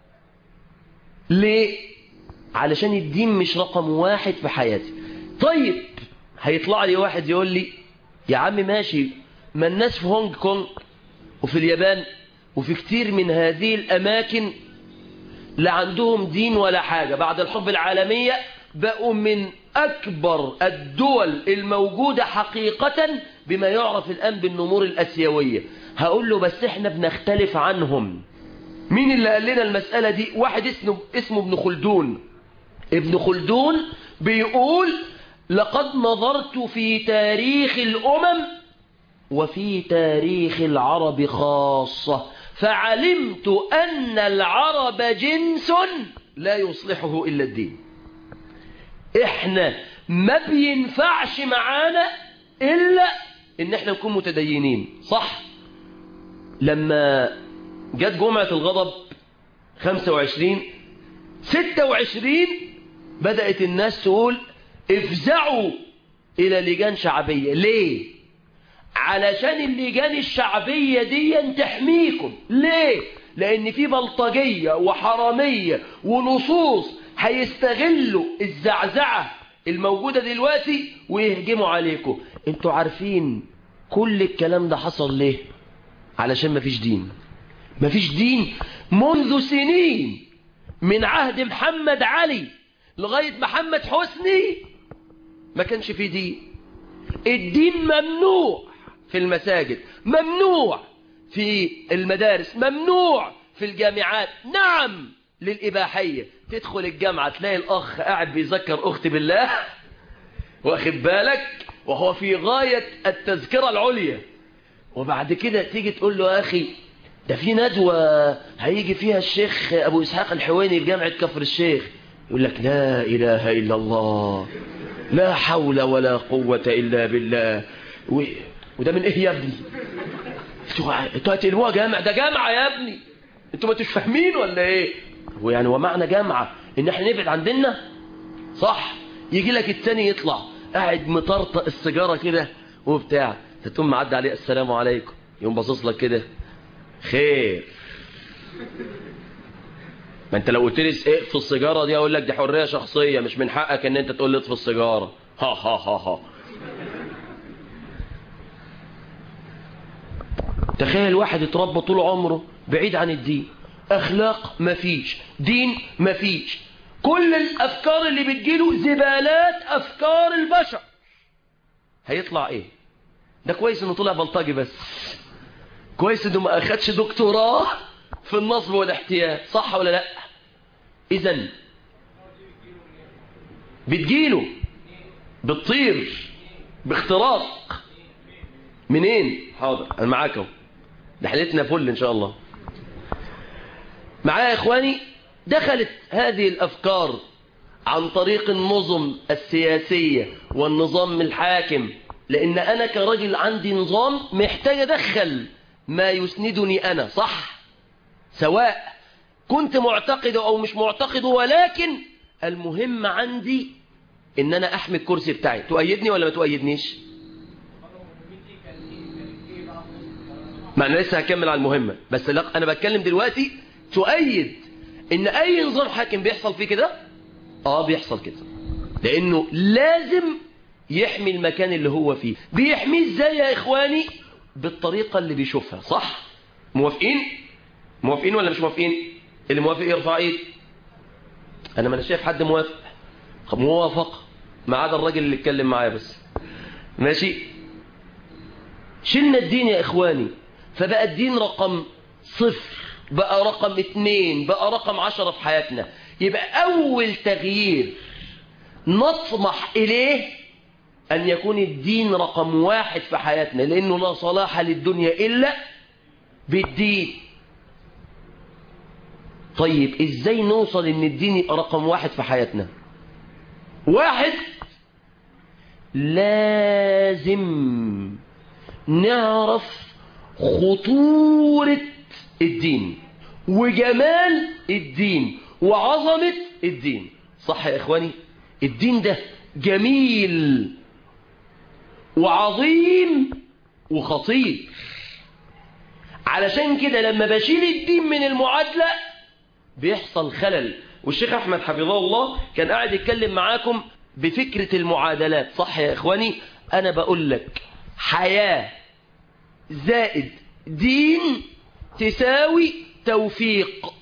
C: ليه؟ علشان الدين مش رقم واحد في حياتي طيب هيطلع لي واحد يقول لي يا عم ماشي ما الناس في هونج كونج وفي اليابان وفي كتير من هذه الأماكن لا عندهم دين ولا حاجة بعد الحرب العالمية بقوا من أكبر الدول الموجودة حقيقة بما يعرف الآن بالنمور الأسيوية هقول له بس احنا بنختلف عنهم مين اللي قال لنا المسألة دي واحد اسمه, اسمه ابن خلدون ابن خلدون بيقول لقد نظرت في تاريخ الأمم وفي تاريخ العرب خاصة فعلمت أن العرب جنس لا يصلحه إلا الدين احنا ما بينفعش معانا إلا إن احنا نكون متدينين صح لما جت جمعة الغضب 25 26 بدأت الناس تقول افزعوا إلى لجان شعبية ليه علشان اللجان الشعبية دي تحميكم ليه لأن في بلطجية وحرامية ولصوص هيستغلوا الزعزعة الموجودة دلوقتي ويهجموا عليكم انتوا عارفين كل الكلام ده حصل ليه علشان مفيش دين مفيش دين منذ سنين من عهد محمد علي لغاية محمد حسني ما كانش فيه دين الدين ممنوع في المساجد ممنوع في المدارس ممنوع في الجامعات نعم للإباحية تدخل الجامعة تلاقي الأخ قاعد بيذكر أختي بالله واخد بالك وهو في غاية التذكرة العليا وبعد كده تيجي تقول له يا أخي ده في ندوة هيجي فيها الشيخ أبو إسحاق الحويني في جامعة كفر الشيخ يقول لك لا إله إلا الله لا حول ولا قوة إلا بالله و... وده من إيه يا ابني انتوا هتقلبوها جامع ده جامعة يا ابني انتوا ما تفهمين ولا ايه هو يعني ومعنى جامعة ان احنا نبعد عن ديننا صح يجي لك التاني يطلع قاعد مطرطق السيجارة كده وبتاع فتقوم معدي عليه السلام عليكم يقوم باصص لك كده خير ما انت لو قلت لي اقفل السيجاره دي اقول لك دي حريه شخصيه مش من حقك ان انت تقول لي اطفي السيجاره ها ها ها ها تخيل واحد اتربى طول عمره بعيد عن الدين اخلاق مفيش دين مفيش كل الافكار اللي بتجيله زبالات افكار البشر هيطلع ايه ده كويس انه طلع بلطجي بس كويس انه ما اخدش دكتوراه في النصب والاحتيال صح ولا لا اذا بتجيله بتطير باختراق منين حاضر انا معاك اهو ده حلتنا فل ان شاء الله معايا يا اخواني دخلت هذه الافكار عن طريق النظم السياسية والنظام الحاكم لان انا كرجل عندي نظام محتاج ادخل ما يسندني انا صح سواء كنت معتقد او مش معتقد ولكن المهم عندي ان انا احمي الكرسي بتاعي تؤيدني ولا ما تؤيدنيش ما انا لسه هكمل على المهمة بس لا انا بتكلم دلوقتي تؤيد ان اي نظام حاكم بيحصل فيه كده اه بيحصل كده لانه لازم يحمي المكان اللي هو فيه بيحميه ازاي يا اخواني بالطريقة اللي بيشوفها صح موافقين موافقين ولا مش موافقين اللي موافق يرفع ايد انا ما انا شايف حد موافق موافق ما عدا الراجل اللي اتكلم معايا بس ماشي شلنا الدين يا اخواني فبقى الدين رقم صفر بقى رقم اتنين بقى رقم عشرة في حياتنا يبقى اول تغيير نطمح اليه ان يكون الدين رقم واحد في حياتنا لانه لا صلاح للدنيا الا بالدين طيب ازاي نوصل ان الدين رقم واحد في حياتنا واحد لازم نعرف خطورة الدين وجمال الدين وعظمة الدين صح يا إخواني الدين ده جميل وعظيم وخطير علشان كده لما بشيل الدين من المعادلة بيحصل خلل والشيخ أحمد حفظه الله كان قاعد يتكلم معاكم بفكرة المعادلات صح يا إخواني أنا بقول لك حياة زائد دين تساوي توفيق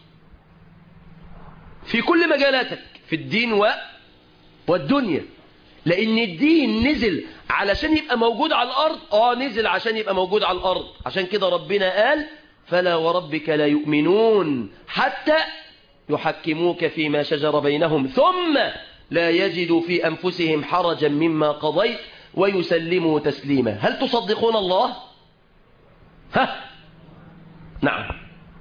C: في كل مجالاتك في الدين و... والدنيا لأن الدين نزل علشان يبقى موجود على الأرض آه نزل عشان يبقى موجود على الأرض عشان كده ربنا قال فلا وربك لا يؤمنون حتى يحكموك فيما شجر بينهم ثم لا يجدوا في أنفسهم حرجا مما قضيت ويسلموا تسليما هل تصدقون الله؟ ها نعم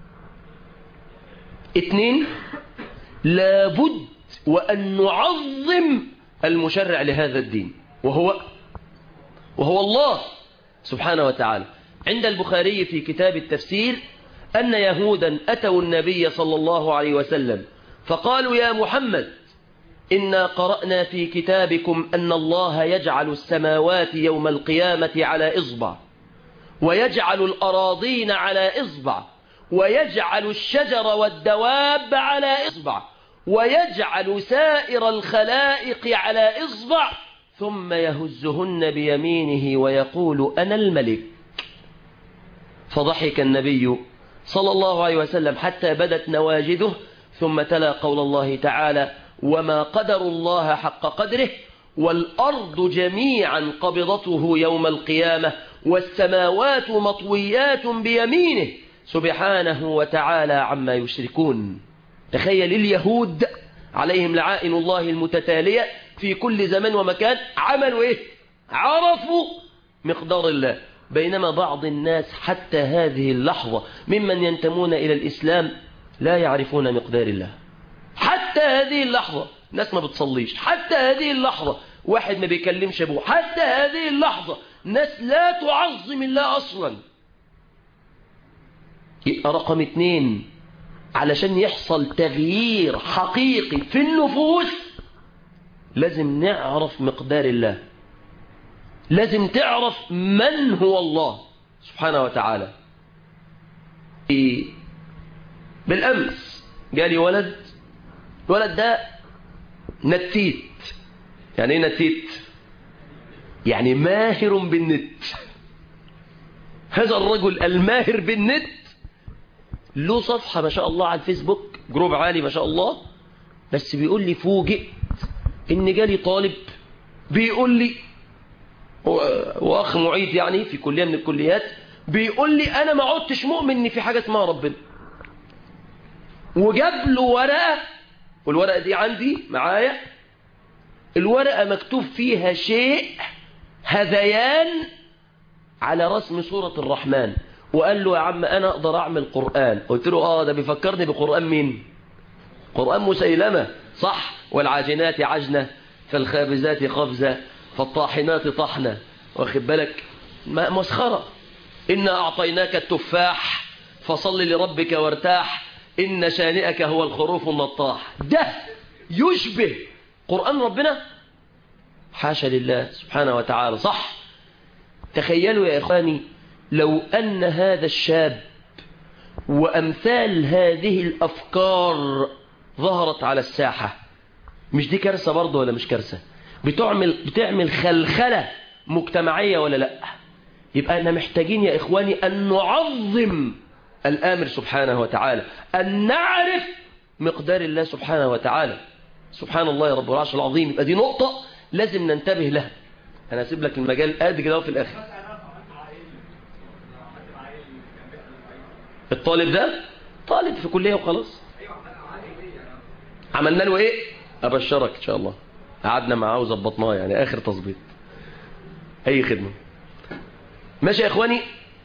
C: اثنين لابد وأن نعظم المشرع لهذا الدين وهو وهو الله سبحانه وتعالى عند البخاري في كتاب التفسير أن يهودا أتوا النبي صلى الله عليه وسلم فقالوا يا محمد إنا قرأنا في كتابكم أن الله يجعل السماوات يوم القيامة على إصبع ويجعل الأراضين على إصبع ويجعل الشجر والدواب على إصبع ويجعل سائر الخلائق على إصبع ثم يهزهن بيمينه ويقول أنا الملك فضحك النبي صلى الله عليه وسلم حتى بدت نواجذه ثم تلا قول الله تعالى وما قدر الله حق قدره والأرض جميعا قبضته يوم القيامة والسماوات مطويات بيمينه سبحانه وتعالى عما يشركون تخيل اليهود عليهم لعائن الله المتتالية في كل زمان ومكان عملوا ايه عرفوا مقدار الله بينما بعض الناس حتى هذه اللحظة ممن ينتمون إلى الإسلام لا يعرفون مقدار الله حتى هذه اللحظة ناس ما بتصليش حتى هذه اللحظة واحد ما بيكلمش ابوه حتى هذه اللحظة ناس لا تعظم الله أصلا يبقى رقم اتنين علشان يحصل تغيير حقيقي في النفوس لازم نعرف مقدار الله لازم تعرف من هو الله سبحانه وتعالى بالأمس جالي ولد الولد ده نتيت يعني ايه نتيت يعني ماهر بالنت هذا الرجل الماهر بالنت له صفحة ما شاء الله على الفيسبوك جروب عالي ما شاء الله بس بيقول لي فوجئت ان جالي طالب بيقول لي واخ معيد يعني في كلية من الكليات بيقول لي انا ما عدتش مؤمن ان في حاجة اسمها ربنا وجاب له ورقة والورقة دي عندي معايا الورقة مكتوب فيها شيء هذيان على رسم سورة الرحمن وقال له يا عم أنا أقدر أعمل قرآن قلت له آه ده بيفكرني بقرآن مين قرآن مسيلمة صح والعاجنات عجنة فالخابزات خبزة فالطاحنات طحنة واخد بالك مسخرة إنا أعطيناك التفاح فصل لربك وارتاح إن شانئك هو الخروف النطاح ده يشبه قرآن ربنا حاشا لله سبحانه وتعالى صح تخيلوا يا إخواني لو أن هذا الشاب وأمثال هذه الأفكار ظهرت على الساحة مش دي كارثة برضه ولا مش كارثة بتعمل, بتعمل خلخلة مجتمعية ولا لا يبقى أنا محتاجين يا إخواني أن نعظم الآمر سبحانه وتعالى أن نعرف مقدار الله سبحانه وتعالى سبحان الله يا رب العرش العظيم يبقى دي نقطة لازم ننتبه لها أنا أسيب لك المجال قد كده في الآخر الطالب ده طالب في كلية وخلاص عملنا له ايه ابشرك ان شاء الله قعدنا معاه وظبطناه يعني اخر تظبيط اي خدمة ماشي يا اخواني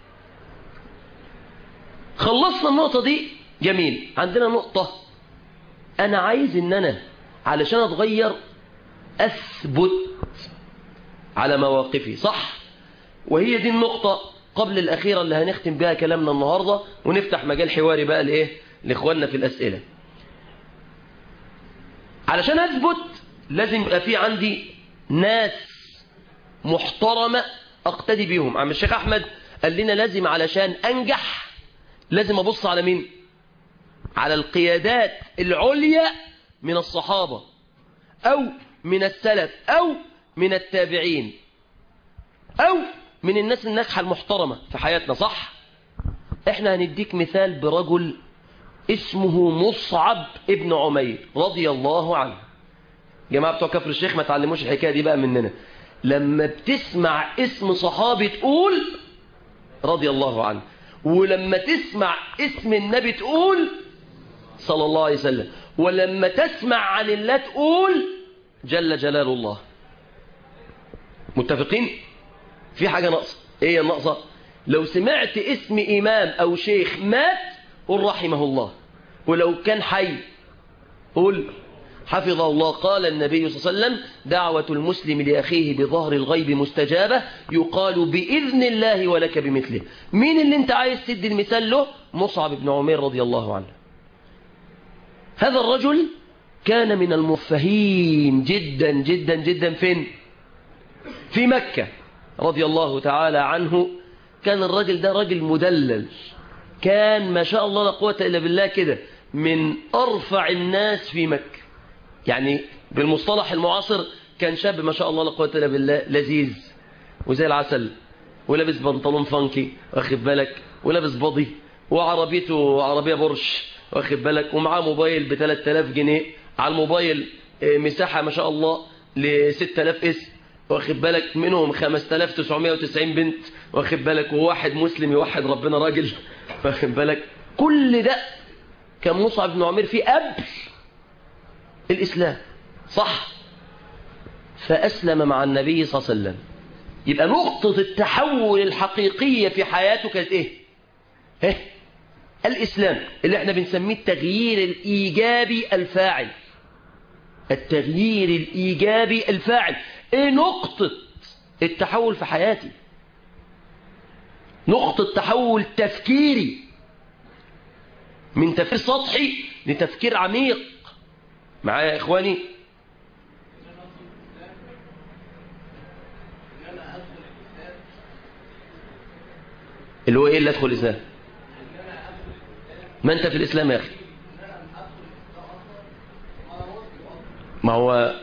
C: خلصنا النقطة دي جميل عندنا نقطة انا عايز ان انا علشان اتغير اثبت على مواقفي صح وهي دي النقطة قبل الأخيرة اللي هنختم بها كلامنا النهاردة ونفتح مجال حواري بقى لإيه لإخواننا في الأسئلة علشان أثبت لازم يبقى في عندي ناس محترمة أقتدي بيهم عم الشيخ أحمد قال لنا لازم علشان أنجح لازم أبص على مين على القيادات العليا من الصحابة أو من السلف أو من التابعين أو من الناس الناجحة المحترمة في حياتنا صح احنا هنديك مثال برجل اسمه مصعب ابن عمير رضي الله عنه جماعة بتوع كفر الشيخ ما تعلموش الحكاية دي بقى مننا لما بتسمع اسم صحابي تقول رضي الله عنه ولما تسمع اسم النبي تقول صلى الله عليه وسلم ولما تسمع عن الله تقول جل جلال الله متفقين في حاجة ناقصة ايه الناقصة لو سمعت اسم امام او شيخ مات قل رحمه الله ولو كان حي قل حفظه الله قال النبي صلى الله عليه وسلم دعوة المسلم لأخيه بظهر الغيب مستجابة يقال بإذن الله ولك بمثله مين اللي انت عايز تدي المثال له مصعب بن عمير رضي الله عنه هذا الرجل كان من المفهين جدا جدا جدا فين في مكة رضي الله تعالى عنه كان الرجل ده رجل مدلل كان ما شاء الله لا قوة إلا بالله كده من أرفع الناس في مكة يعني بالمصطلح المعاصر كان شاب ما شاء الله لا قوة إلا بالله لذيذ وزي العسل ولابس بنطلون فانكي واخد بالك ولابس بضي وعربيته عربية برش واخد بالك ومعاه موبايل ب 3000 جنيه على الموبايل مساحة ما شاء الله ل 6000 اسم واخد بالك منهم 5990 بنت واخد بالك وواحد مسلم يوحد ربنا راجل واخد بالك كل ده كان مصعب بن عمير فيه قبل الإسلام صح فأسلم مع النبي صلى الله عليه وسلم يبقى نقطة التحول الحقيقية في حياته كانت إيه؟ إيه؟ الإسلام اللي احنا بنسميه التغيير الإيجابي الفاعل التغيير الإيجابي الفاعل إيه نقطة التحول في حياتي نقطة تحول تفكيري من تفكير سطحي لتفكير عميق معايا يا إخواني اللي هو إيه اللي أدخل الإسلام ما أنت في الإسلام يا أخي ما هو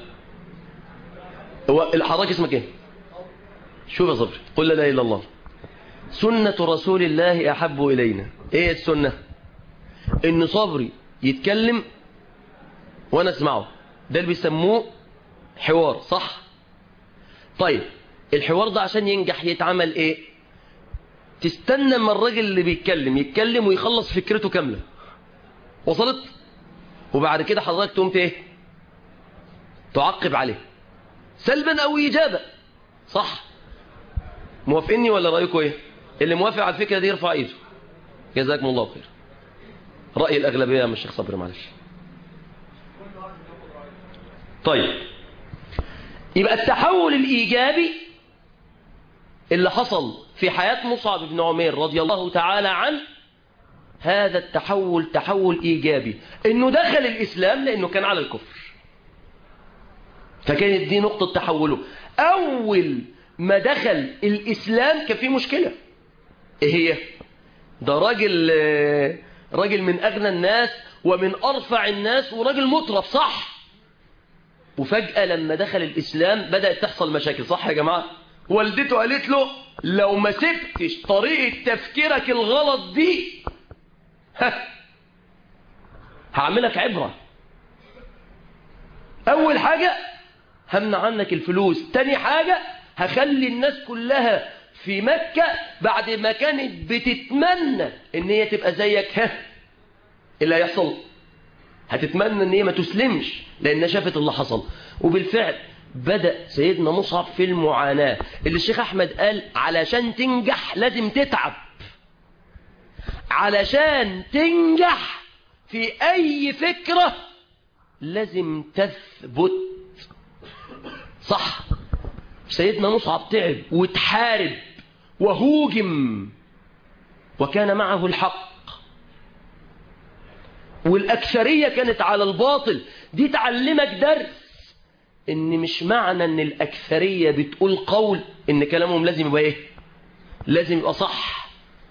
C: هو الحضرتك اسمك ايه شوف يا صبري قل لا اله الا الله سنة رسول الله أحب إلينا إيه السنة إن صبري يتكلم وأنا أسمعه ده اللي بيسموه حوار صح طيب الحوار ده عشان ينجح يتعمل إيه تستنى ما الراجل اللي بيتكلم يتكلم ويخلص فكرته كاملة وصلت وبعد كده حضرتك تقوم ايه تعقب عليه سلبا أو إيجابا صح موافقني ولا رأيكم إيه اللي موافق على الفكرة دي يرفع إيده جزاكم الله خير رأي الأغلبية يا الشيخ صبري معلش طيب يبقى التحول الإيجابي اللي حصل في حياة مصعب بن عمير رضي الله تعالى عنه هذا التحول تحول إيجابي إنه دخل الإسلام لأنه كان على الكفر فكانت دي نقطة تحوله أول ما دخل الإسلام كان في مشكلة إيه هي ده راجل راجل من أغنى الناس ومن أرفع الناس وراجل مطرف صح وفجأة لما دخل الإسلام بدأت تحصل مشاكل صح يا جماعة والدته قالت له لو ما سبتش طريقة تفكيرك الغلط دي ها هعملك عبرة أول حاجة همنع عنك الفلوس تاني حاجة هخلي الناس كلها في مكة بعد ما كانت بتتمنى ان هي تبقى زيك ها اللي هيحصل هتتمنى ان هي ما تسلمش لان شافت اللي حصل وبالفعل بدأ سيدنا مصعب في المعاناة اللي الشيخ أحمد قال علشان تنجح لازم تتعب علشان تنجح في أي فكرة لازم تثبت صح سيدنا مصعب تعب وتحارب وهوجم وكان معه الحق والأكثرية كانت على الباطل دي تعلمك درس ان مش معنى ان الأكثرية بتقول قول ان كلامهم لازم يبقى ايه لازم يبقى صح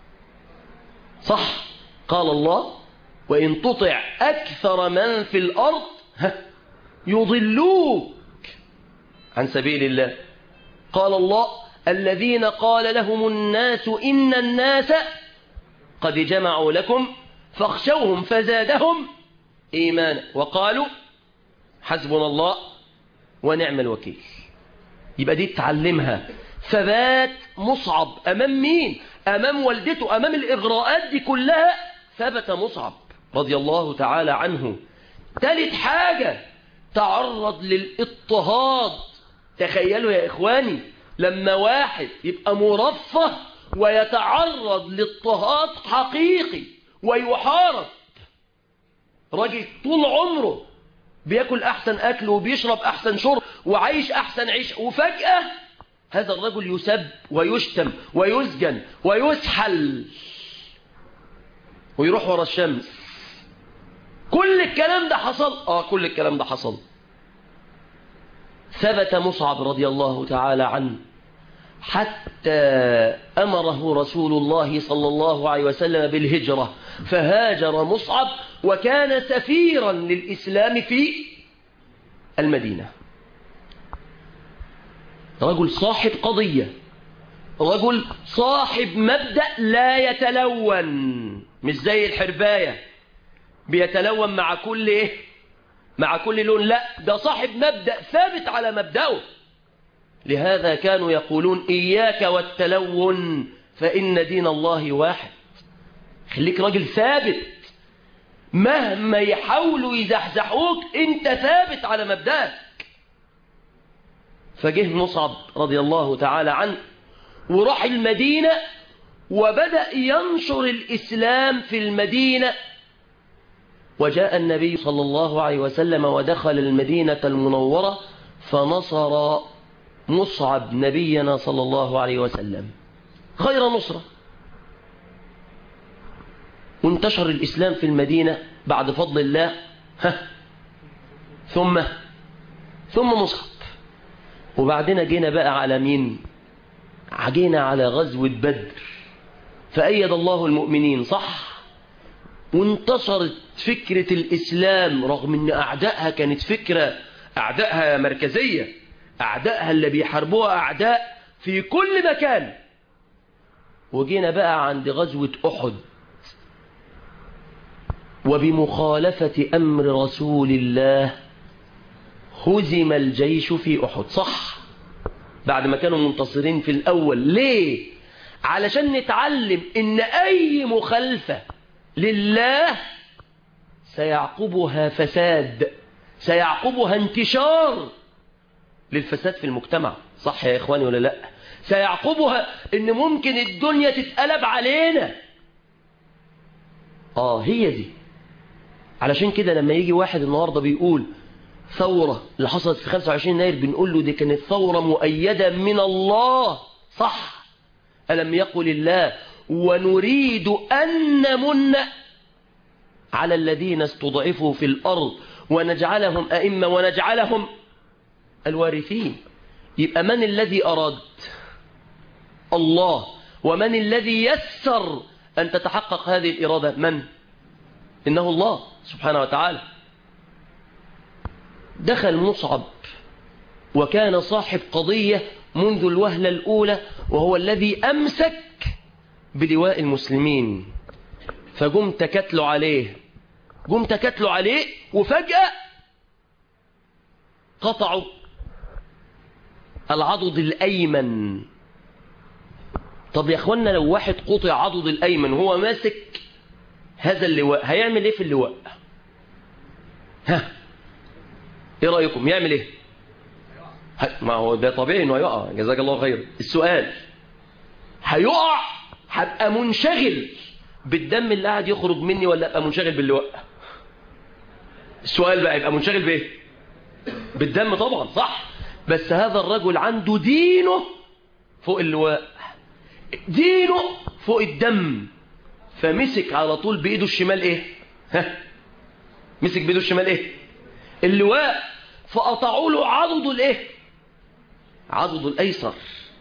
C: صح قال الله وإن تطع أكثر من في الأرض ها يضلوك عن سبيل الله قال الله الذين قال لهم الناس إن الناس قد جمعوا لكم فاخشوهم فزادهم إيمانا وقالوا حسبنا الله ونعم الوكيل يبقى دي تعلمها ثبات مصعب أمام مين أمام والدته أمام الإغراءات دي كلها ثبت مصعب رضي الله تعالى عنه ثالث حاجة تعرض للاضطهاد تخيلوا يا إخواني لما واحد يبقى مرفه ويتعرض لاضطهاد حقيقي ويحارب راجل طول عمره بياكل أحسن أكل وبيشرب أحسن شرب وعايش أحسن عيش وفجأة هذا الرجل يسب ويشتم ويسجن ويسحل ويروح ورا الشمس كل الكلام ده حصل اه كل الكلام ده حصل ثبت مصعب رضي الله تعالى عنه حتى أمره رسول الله صلى الله عليه وسلم بالهجرة فهاجر مصعب وكان سفيرا للإسلام في المدينة رجل صاحب قضية رجل صاحب مبدأ لا يتلون مش زي الحرباية بيتلون مع كل ايه مع كل لون لا ده صاحب مبدأ ثابت على مبدأه لهذا كانوا يقولون إياك والتلون فإن دين الله واحد خليك راجل ثابت مهما يحاولوا يزحزحوك انت ثابت على مبدأك فجه مصعب رضي الله تعالى عنه وراح المدينة وبدأ ينشر الإسلام في المدينة وجاء النبي صلى الله عليه وسلم ودخل المدينة المنورة فنصر مصعب نبينا صلى الله عليه وسلم غير نصرة وانتشر الإسلام في المدينة بعد فضل الله ها ثم ثم مصعب وبعدين جينا بقى على مين جينا على غزوة بدر فأيد الله المؤمنين صح وانتصرت فكرة الإسلام رغم أن أعدائها كانت فكرة أعدائها مركزية أعدائها اللي بيحاربوها أعداء في كل مكان وجينا بقى عند غزوة أحد وبمخالفة أمر رسول الله هزم الجيش في أحد صح بعد ما كانوا منتصرين في الأول ليه علشان نتعلم إن أي مخالفة لله سيعقبها فساد سيعقبها انتشار للفساد في المجتمع صح يا إخواني ولا لا سيعقبها إن ممكن الدنيا تتقلب علينا آه هي دي علشان كده لما يجي واحد النهاردة بيقول ثورة اللي حصلت في 25 يناير بنقول له دي كانت ثورة مؤيدة من الله صح ألم يقل الله ونريد أن نمن على الذين استضعفوا في الأرض ونجعلهم أئمة ونجعلهم الوارثين يبقى من الذي أراد الله ومن الذي يسر أن تتحقق هذه الإرادة من إنه الله سبحانه وتعالى دخل مصعب وكان صاحب قضية منذ الوهلة الأولى وهو الذي أمسك بلواء المسلمين فقم تكتلوا عليه قم تكتلوا عليه وفجأة قطعوا العضد الأيمن طب يا أخوانا لو واحد قطع عضد الأيمن وهو ماسك هذا اللواء هيعمل ايه في اللواء ها ايه رأيكم يعمل ايه ما هو ده طبيعي انه هيقع جزاك الله خير السؤال هيقع هبقى منشغل بالدم اللي قاعد يخرج مني ولا ابقى منشغل باللواء السؤال بقى يبقى منشغل بايه بالدم طبعا صح بس هذا الرجل عنده دينه فوق اللواء دينه فوق الدم فمسك على طول بايده الشمال ايه ها مسك بايده الشمال ايه اللواء فقطعوا له عضده الايه عضده الايسر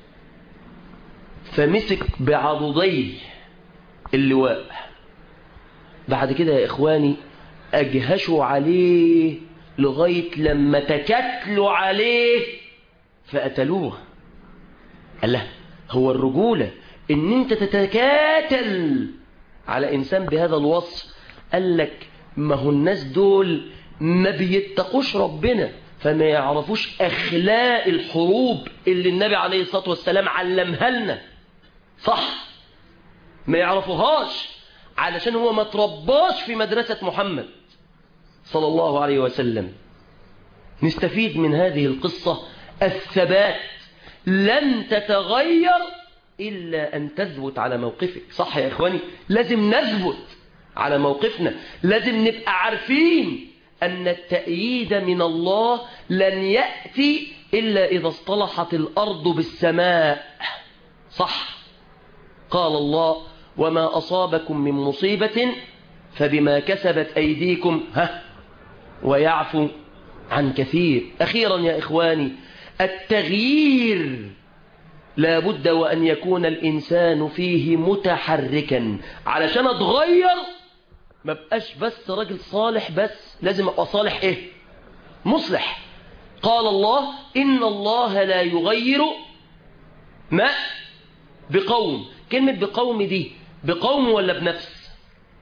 C: فمسك بعضديه اللواء بعد كده يا إخواني أجهشوا عليه لغاية لما تكتلوا عليه فقتلوه قال له هو الرجولة ان انت تتكاتل على انسان بهذا الوصف قال لك ما هو الناس دول ما بيتقوش ربنا فما يعرفوش اخلاق الحروب اللي النبي عليه الصلاة والسلام علمها لنا صح ما يعرفوهاش علشان هو ما ترباش في مدرسة محمد صلى الله عليه وسلم نستفيد من هذه القصة الثبات لن تتغير إلا أن تثبت على موقفك صح يا إخواني لازم نثبت على موقفنا لازم نبقى عارفين أن التأييد من الله لن يأتي إلا إذا اصطلحت الأرض بالسماء صح قال الله وما أصابكم من مصيبة فبما كسبت أيديكم ها ويعفو عن كثير أخيرا يا إخواني التغيير لا بد وأن يكون الإنسان فيه متحركا علشان أتغير ما بقاش بس راجل صالح بس لازم أبقى صالح إيه مصلح قال الله إن الله لا يغير ما بقوم كلمة بقوم دي بقوم ولا بنفس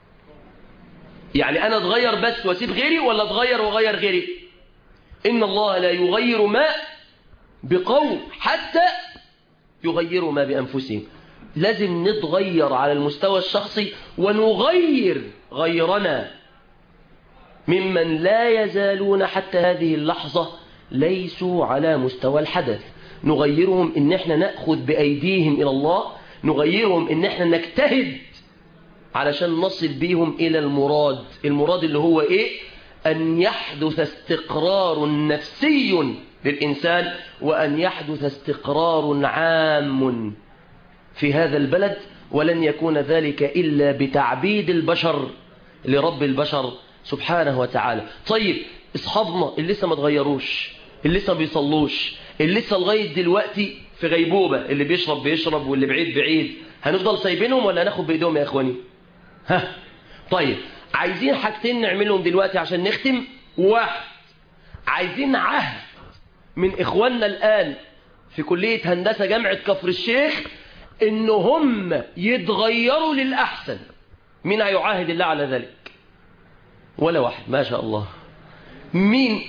C: يعني أنا أتغير بس وأسيب غيري ولا أتغير وأغير غيري إن الله لا يغير ما بقوم حتى يغيروا ما بأنفسهم لازم نتغير على المستوى الشخصي ونغير غيرنا ممن لا يزالون حتى هذه اللحظة ليسوا على مستوى الحدث نغيرهم ان احنا نأخذ بأيديهم إلى الله نغيرهم ان احنا نجتهد علشان نصل بيهم إلى المراد المراد اللي هو إيه أن يحدث استقرار نفسي للإنسان وأن يحدث استقرار عام في هذا البلد ولن يكون ذلك إلا بتعبيد البشر لرب البشر سبحانه وتعالى طيب اصحابنا اللي لسه ما تغيروش اللي لسه ما بيصلوش اللي لسه لغايه دلوقتي في غيبوبة اللي بيشرب بيشرب واللي بعيد بعيد هنفضل سايبينهم ولا هناخد بإيدهم يا إخواني ها طيب عايزين حاجتين نعملهم دلوقتي عشان نختم واحد عايزين عهد من إخواننا الآن في كلية هندسة جامعة كفر الشيخ إن هم يتغيروا للأحسن مين هيعاهد الله على ذلك ولا واحد ما شاء الله مين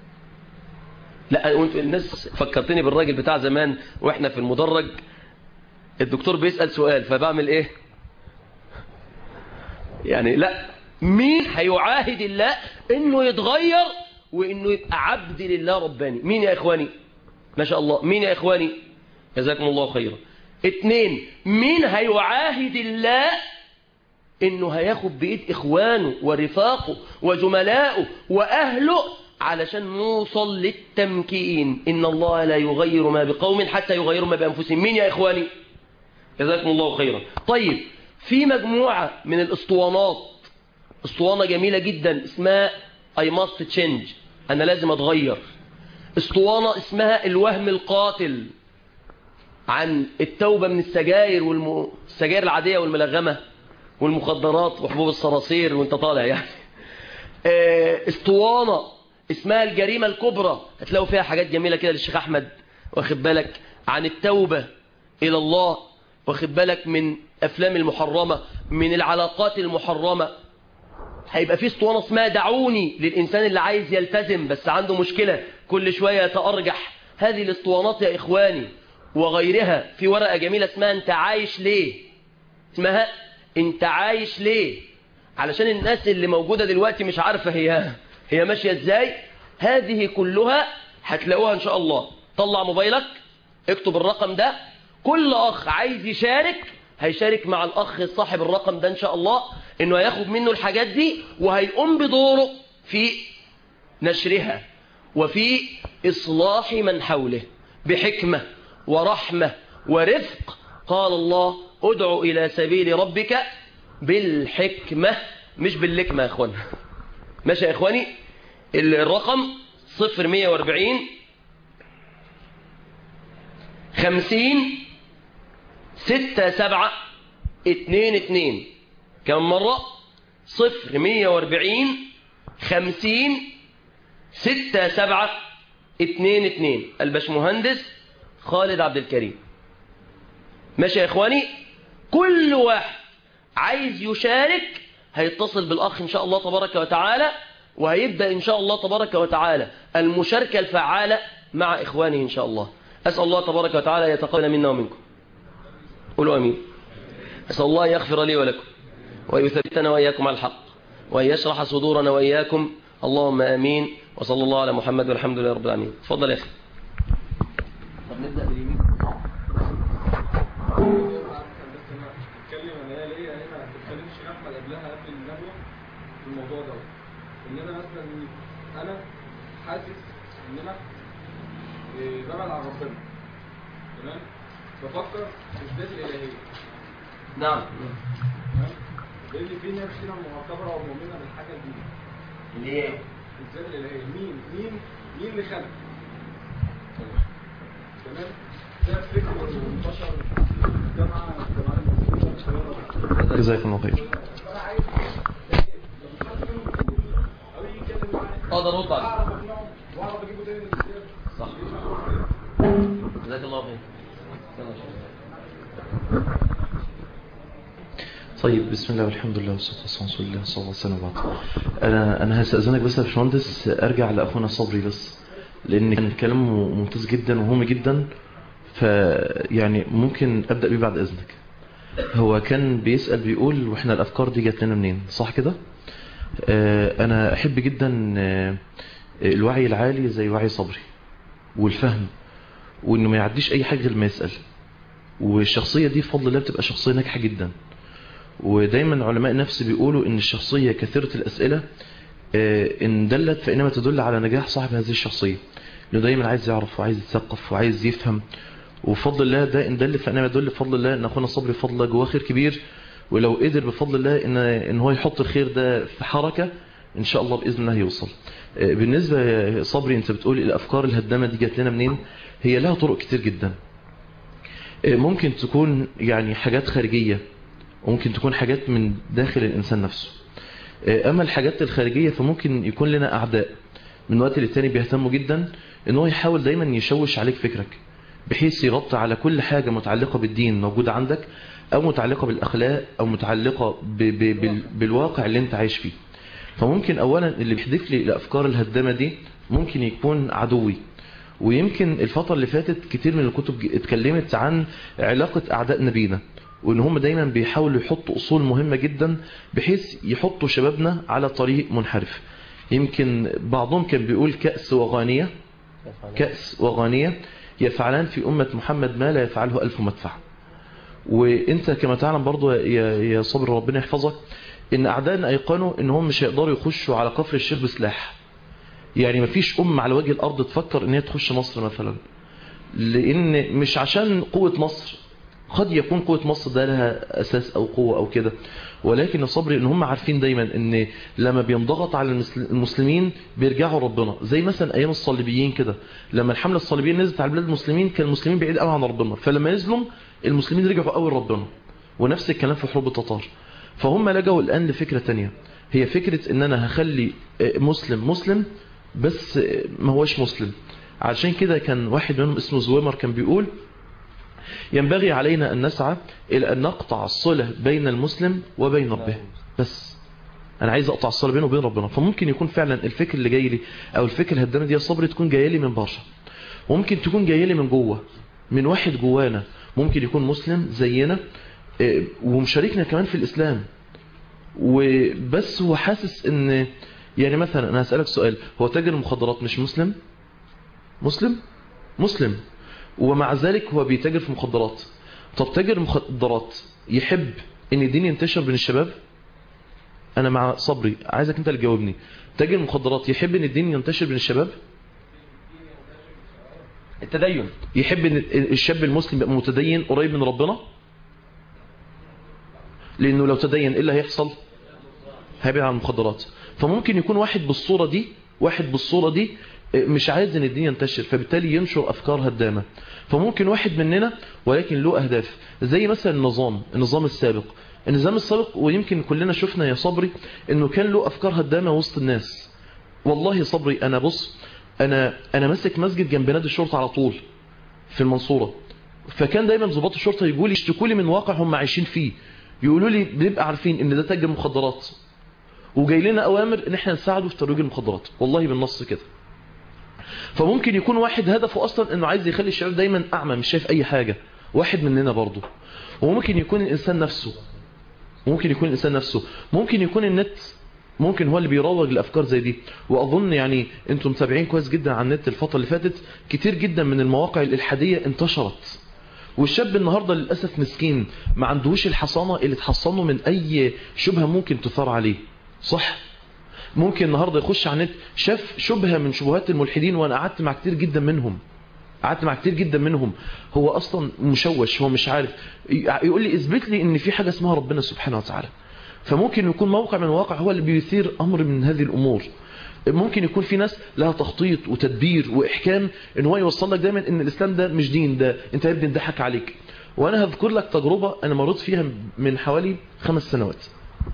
C: لا وانت الناس فكرتني بالراجل بتاع زمان واحنا في المدرج الدكتور بيسأل سؤال فبعمل ايه يعني لا مين هيعاهد الله انه يتغير وانه يبقى عبد لله رباني مين يا اخواني ما شاء الله مين يا اخواني جزاكم الله خيرا اتنين مين هيعاهد الله انه هياخد بايد اخوانه ورفاقه وزملائه واهله علشان نوصل للتمكين إن الله لا يغير ما بقوم حتى يغيروا ما بأنفسهم مين يا إخواني جزاكم الله خيرا طيب في مجموعة من الاسطوانات اسطوانة جميلة جدا اسمها I must change أنا لازم أتغير اسطوانة اسمها الوهم القاتل عن التوبة من السجاير والسجاير العادية والملغمة والمخدرات وحبوب الصراصير وانت طالع يعني اسطوانة اسمها الجريمة الكبرى هتلاقوا فيها حاجات جميلة كده للشيخ أحمد واخد بالك عن التوبة إلى الله واخد بالك من أفلام المحرمة من العلاقات المحرمة هيبقى في اسطوانة اسمها دعوني للإنسان اللي عايز يلتزم بس عنده مشكلة كل شوية يتأرجح هذه الاسطوانات يا إخواني وغيرها في ورقة جميلة اسمها أنت عايش ليه اسمها أنت عايش ليه علشان الناس اللي موجودة دلوقتي مش عارفة هي هي ماشية ازاي هذه كلها هتلاقوها ان شاء الله طلع موبايلك اكتب الرقم ده كل اخ عايز يشارك هيشارك مع الاخ صاحب الرقم ده ان شاء الله انه هياخد منه الحاجات دي وهيقوم بدوره في نشرها وفي اصلاح من حوله بحكمة ورحمة ورفق قال الله ادع إلى سبيل ربك بالحكمة مش باللكمة يا إخوان ماشي يا إخواني الرقم صفر مية واربعين خمسين ستة سبعة اتنين اتنين كم مرة صفر مية واربعين خمسين ستة سبعة اتنين اتنين البشمهندس خالد عبد الكريم ماشي يا إخواني كل واحد عايز يشارك هيتصل بالأخ إن شاء الله تبارك وتعالى وهيبدأ إن شاء الله تبارك وتعالى المشاركة الفعالة مع إخوانه إن شاء الله أسأل الله تبارك وتعالى يتقبل منا ومنكم قولوا أمين أسأل الله يغفر لي ولكم ويثبتنا وإياكم على الحق وأن يشرح صدورنا وإياكم اللهم آمين وصلى الله على محمد والحمد لله رب العالمين تفضل يا أخي طب نبدأ باليمين
B: بتتكلم انا هي ليه هنا بتتكلم الشيخ احمد قبلها قبل الندوه في الموضوع ده ان انا مثلا انا حاسس ان انا إيه، ببعد عن ربنا تمام بفكر في الذات الالهيه
C: نعم
B: تمام لان في ناس هنا معتبره او مؤمنه بالحاجه دي
C: ليه
B: الذات الالهيه مين مين مين اللي خلق تمام ده فكر البشر الجامعه الجامعه المسلمه الصغيره
E: جزاكم الله خير
C: اقدر ارد عليك
B: اعرف اقنعه واعرف اجيبه تاني من الكتاب
C: صح جزاك الله خير يلا يا شيخ.
E: طيب بسم الله والحمد لله والصلاة والسلام على رسول الله صلى الله عليه وسلم وبعد أنا أنا هستأذنك بس يا باشمهندس أرجع لأخونا صبري بس لأن كان كلامه ممتاز جدا ومهم جدا فيعني ممكن أبدأ بيه بعد إذنك هو كان بيسأل بيقول وإحنا الأفكار دي جات لنا منين صح كده؟ آه، أنا أحب جدا آه، الوعي العالي زي وعي صبري والفهم وإنه ما يعديش أي حاجة غير ما يسأل والشخصية دي بفضل الله بتبقى شخصية ناجحة جدا ودايما علماء النفس بيقولوا ان الشخصية كثيرة الأسئلة آه، ان دلت فإنما تدل على نجاح صاحب هذه الشخصية لأنه دايما عايز يعرف وعايز يتثقف وعايز يفهم وبفضل الله ده ان دل فإنما يدل بفضل الله ان أخونا صبري بفضل الله جواه خير كبير ولو قدر بفضل الله ان ان هو يحط الخير ده في حركة ان شاء الله بإذن الله يوصل آه، بالنسبة يا صبري انت بتقول الأفكار الهدامة دي جات لنا منين هي لها طرق كتير جدا آه، ممكن تكون يعني حاجات خارجية وممكن تكون حاجات من داخل الإنسان نفسه أما الحاجات الخارجية فممكن يكون لنا أعداء من وقت للتاني بيهتموا جدا ان هو يحاول دايما يشوش عليك فكرك بحيث يغطي على كل حاجة متعلقة بالدين موجودة عندك أو متعلقة بالأخلاق أو متعلقة ب ب بال بالواقع اللي انت عايش فيه فممكن أولا اللي بيحدث لي الأفكار الهدامة دي ممكن يكون عدوي ويمكن الفترة اللي فاتت كتير من الكتب اتكلمت عن علاقة أعداء نبينا وان هم دايما بيحاولوا يحطوا اصول مهمة جدا بحيث يحطوا شبابنا على طريق منحرف يمكن بعضهم كان بيقول كأس وغانية كأس وغانية يفعلان في أمة محمد ما لا يفعله ألف مدفع وانت كما تعلم برضو يا, يا صبر ربنا يحفظك ان اعدائنا ايقنوا ان هم مش هيقدروا يخشوا على كفر الشيخ بسلاح يعني مفيش أم على وجه الأرض تفكر ان هي تخش مصر مثلا لان مش عشان قوة مصر قد يكون قوة مصر ده لها أساس أو قوة أو كده ولكن الصبر إن هم عارفين دايما إن لما بينضغط على المسلمين بيرجعوا ربنا زي مثلا أيام الصليبيين كده لما الحملة الصليبية نزلت على بلاد المسلمين كان المسلمين بعيد قوي عن ربنا فلما نزلوا المسلمين رجعوا قوي لربنا ونفس الكلام في حروب التتار فهم لجوا الآن لفكرة تانية هي فكرة إن أنا هخلي مسلم مسلم بس ما هوش مسلم عشان كده كان واحد منهم اسمه زويمر كان بيقول ينبغي علينا أن نسعى إلى أن نقطع الصلة بين المسلم وبين ربه بس أنا عايز أقطع الصلة بينه وبين ربنا فممكن يكون فعلا الفكر اللي جاي لي أو الفكر الهدامة دي الصبر تكون جاية لي من بره وممكن تكون جاية لي من جوه من واحد جوانا ممكن يكون مسلم زينا ومشاركنا كمان في الإسلام وبس هو حاسس ان يعني مثلا انا هسألك سؤال هو تاجر المخدرات مش مسلم مسلم مسلم ومع ذلك هو بيتاجر في مخدرات طب تاجر المخدرات يحب ان الدين ينتشر بين الشباب انا مع صبري عايزك انت اللي تجاوبني تاجر المخدرات يحب ان الدين ينتشر بين الشباب
C: التدين
E: يحب ان الشاب المسلم يبقى متدين قريب من ربنا لانه لو تدين ايه اللي هيحصل هيبعد عن المخدرات فممكن يكون واحد بالصورة دي واحد بالصورة دي مش عايز ان الدين ينتشر فبالتالي ينشر افكار هدامة فممكن واحد مننا ولكن له اهداف زي مثلا النظام النظام السابق النظام السابق ويمكن كلنا شفنا يا صبري انه كان له افكار هدامة وسط الناس والله صبري انا بص انا انا ماسك مسجد جنب نادي الشرطة على طول في المنصورة فكان دايما ضباط الشرطة يقول لي يشتكوا لي من واقع هم عايشين فيه يقولوا لي بنبقى عارفين ان ده تاجر مخدرات وجاي لنا اوامر ان احنا نساعده في ترويج المخدرات والله بالنص كده فممكن يكون واحد هدفه اصلا انه عايز يخلي الشباب دايما اعمى مش شايف اي حاجة واحد مننا برضه وممكن يكون الانسان نفسه ممكن يكون الانسان نفسه ممكن يكون النت ممكن هو اللي بيروج لافكار زي دي واظن يعني انتم متابعين كويس جدا على النت الفتره اللي فاتت كتير جدا من المواقع الالحاديه انتشرت والشاب النهارده للاسف مسكين ما عندهوش الحصانه اللي تحصنه من اي شبهه ممكن تثار عليه صح ممكن النهارده يخش على النت شاف شبهه من شبهات الملحدين وانا قعدت مع كتير جدا منهم قعدت مع كتير جدا منهم هو اصلا مشوش هو مش عارف يقول لي اثبت لي ان في حاجه اسمها ربنا سبحانه وتعالى فممكن يكون موقع من المواقع هو اللي بيثير امر من هذه الامور ممكن يكون في ناس لها تخطيط وتدبير واحكام ان هو يوصل لك دايما ان الاسلام ده مش دين ده انت يا ابني ضحك عليك وانا هذكر لك تجربه انا مريت فيها من حوالي خمس سنوات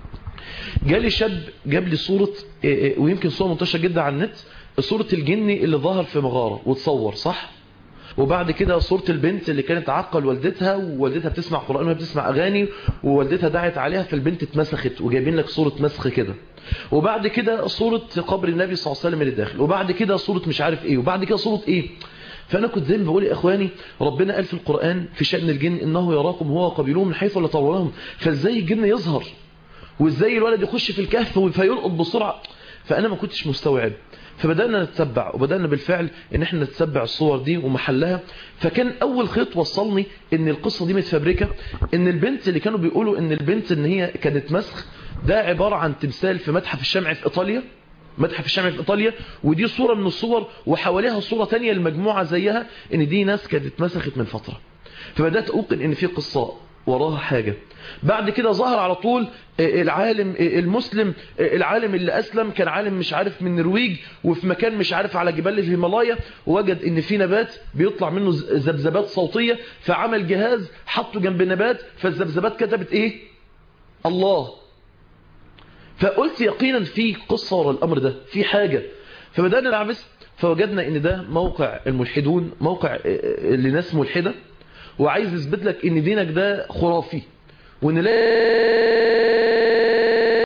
E: جالي شاب جاب لي صوره ويمكن صوره منتشره جدا على النت صوره الجني اللي ظهر في مغاره وتصور صح وبعد كده صورة البنت اللي كانت عاقة لوالدتها ووالدتها بتسمع قرآن وهي بتسمع أغاني ووالدتها دعت عليها فالبنت اتمسخت وجايبين لك صورة مسخ كده وبعد كده صورة قبر النبي صلى الله عليه وسلم اللي داخل وبعد كده صورة مش عارف ايه وبعد كده صورة ايه فأنا كنت زي ما بقول يا إخواني ربنا قال في القرآن في شأن الجن إنه يراكم هو وقبيلهم من حيث لا ترونهم فازاي الجن يظهر وازاي الولد يخش في الكهف فيلقط بسرعة فأنا ما كنتش مستوعب فبدأنا نتتبع وبدأنا بالفعل ان احنا نتتبع الصور دي ومحلها فكان اول خيط وصلني ان القصة دي متفبركة ان البنت اللي كانوا بيقولوا ان البنت ان هي كانت مسخ ده عبارة عن تمثال في متحف الشمع في ايطاليا متحف الشمع في ايطاليا ودي صورة من الصور وحواليها صورة تانية لمجموعة زيها ان دي ناس كانت اتمسخت من فترة فبدأت اوقن ان في قصة وراها حاجة بعد كده ظهر على طول العالم المسلم العالم اللي أسلم كان عالم مش عارف من النرويج وفي مكان مش عارف على جبال الهيمالايا ووجد ان في نبات بيطلع منه ذبذبات صوتية فعمل جهاز حطه جنب النبات فالذبذبات كتبت ايه الله فقلت يقينا في قصة ورا الأمر ده في حاجة فبدأنا نعبس فوجدنا ان ده موقع الملحدون موقع لناس ملحدة وعايز يثبت لك ان دينك ده خرافي وان لا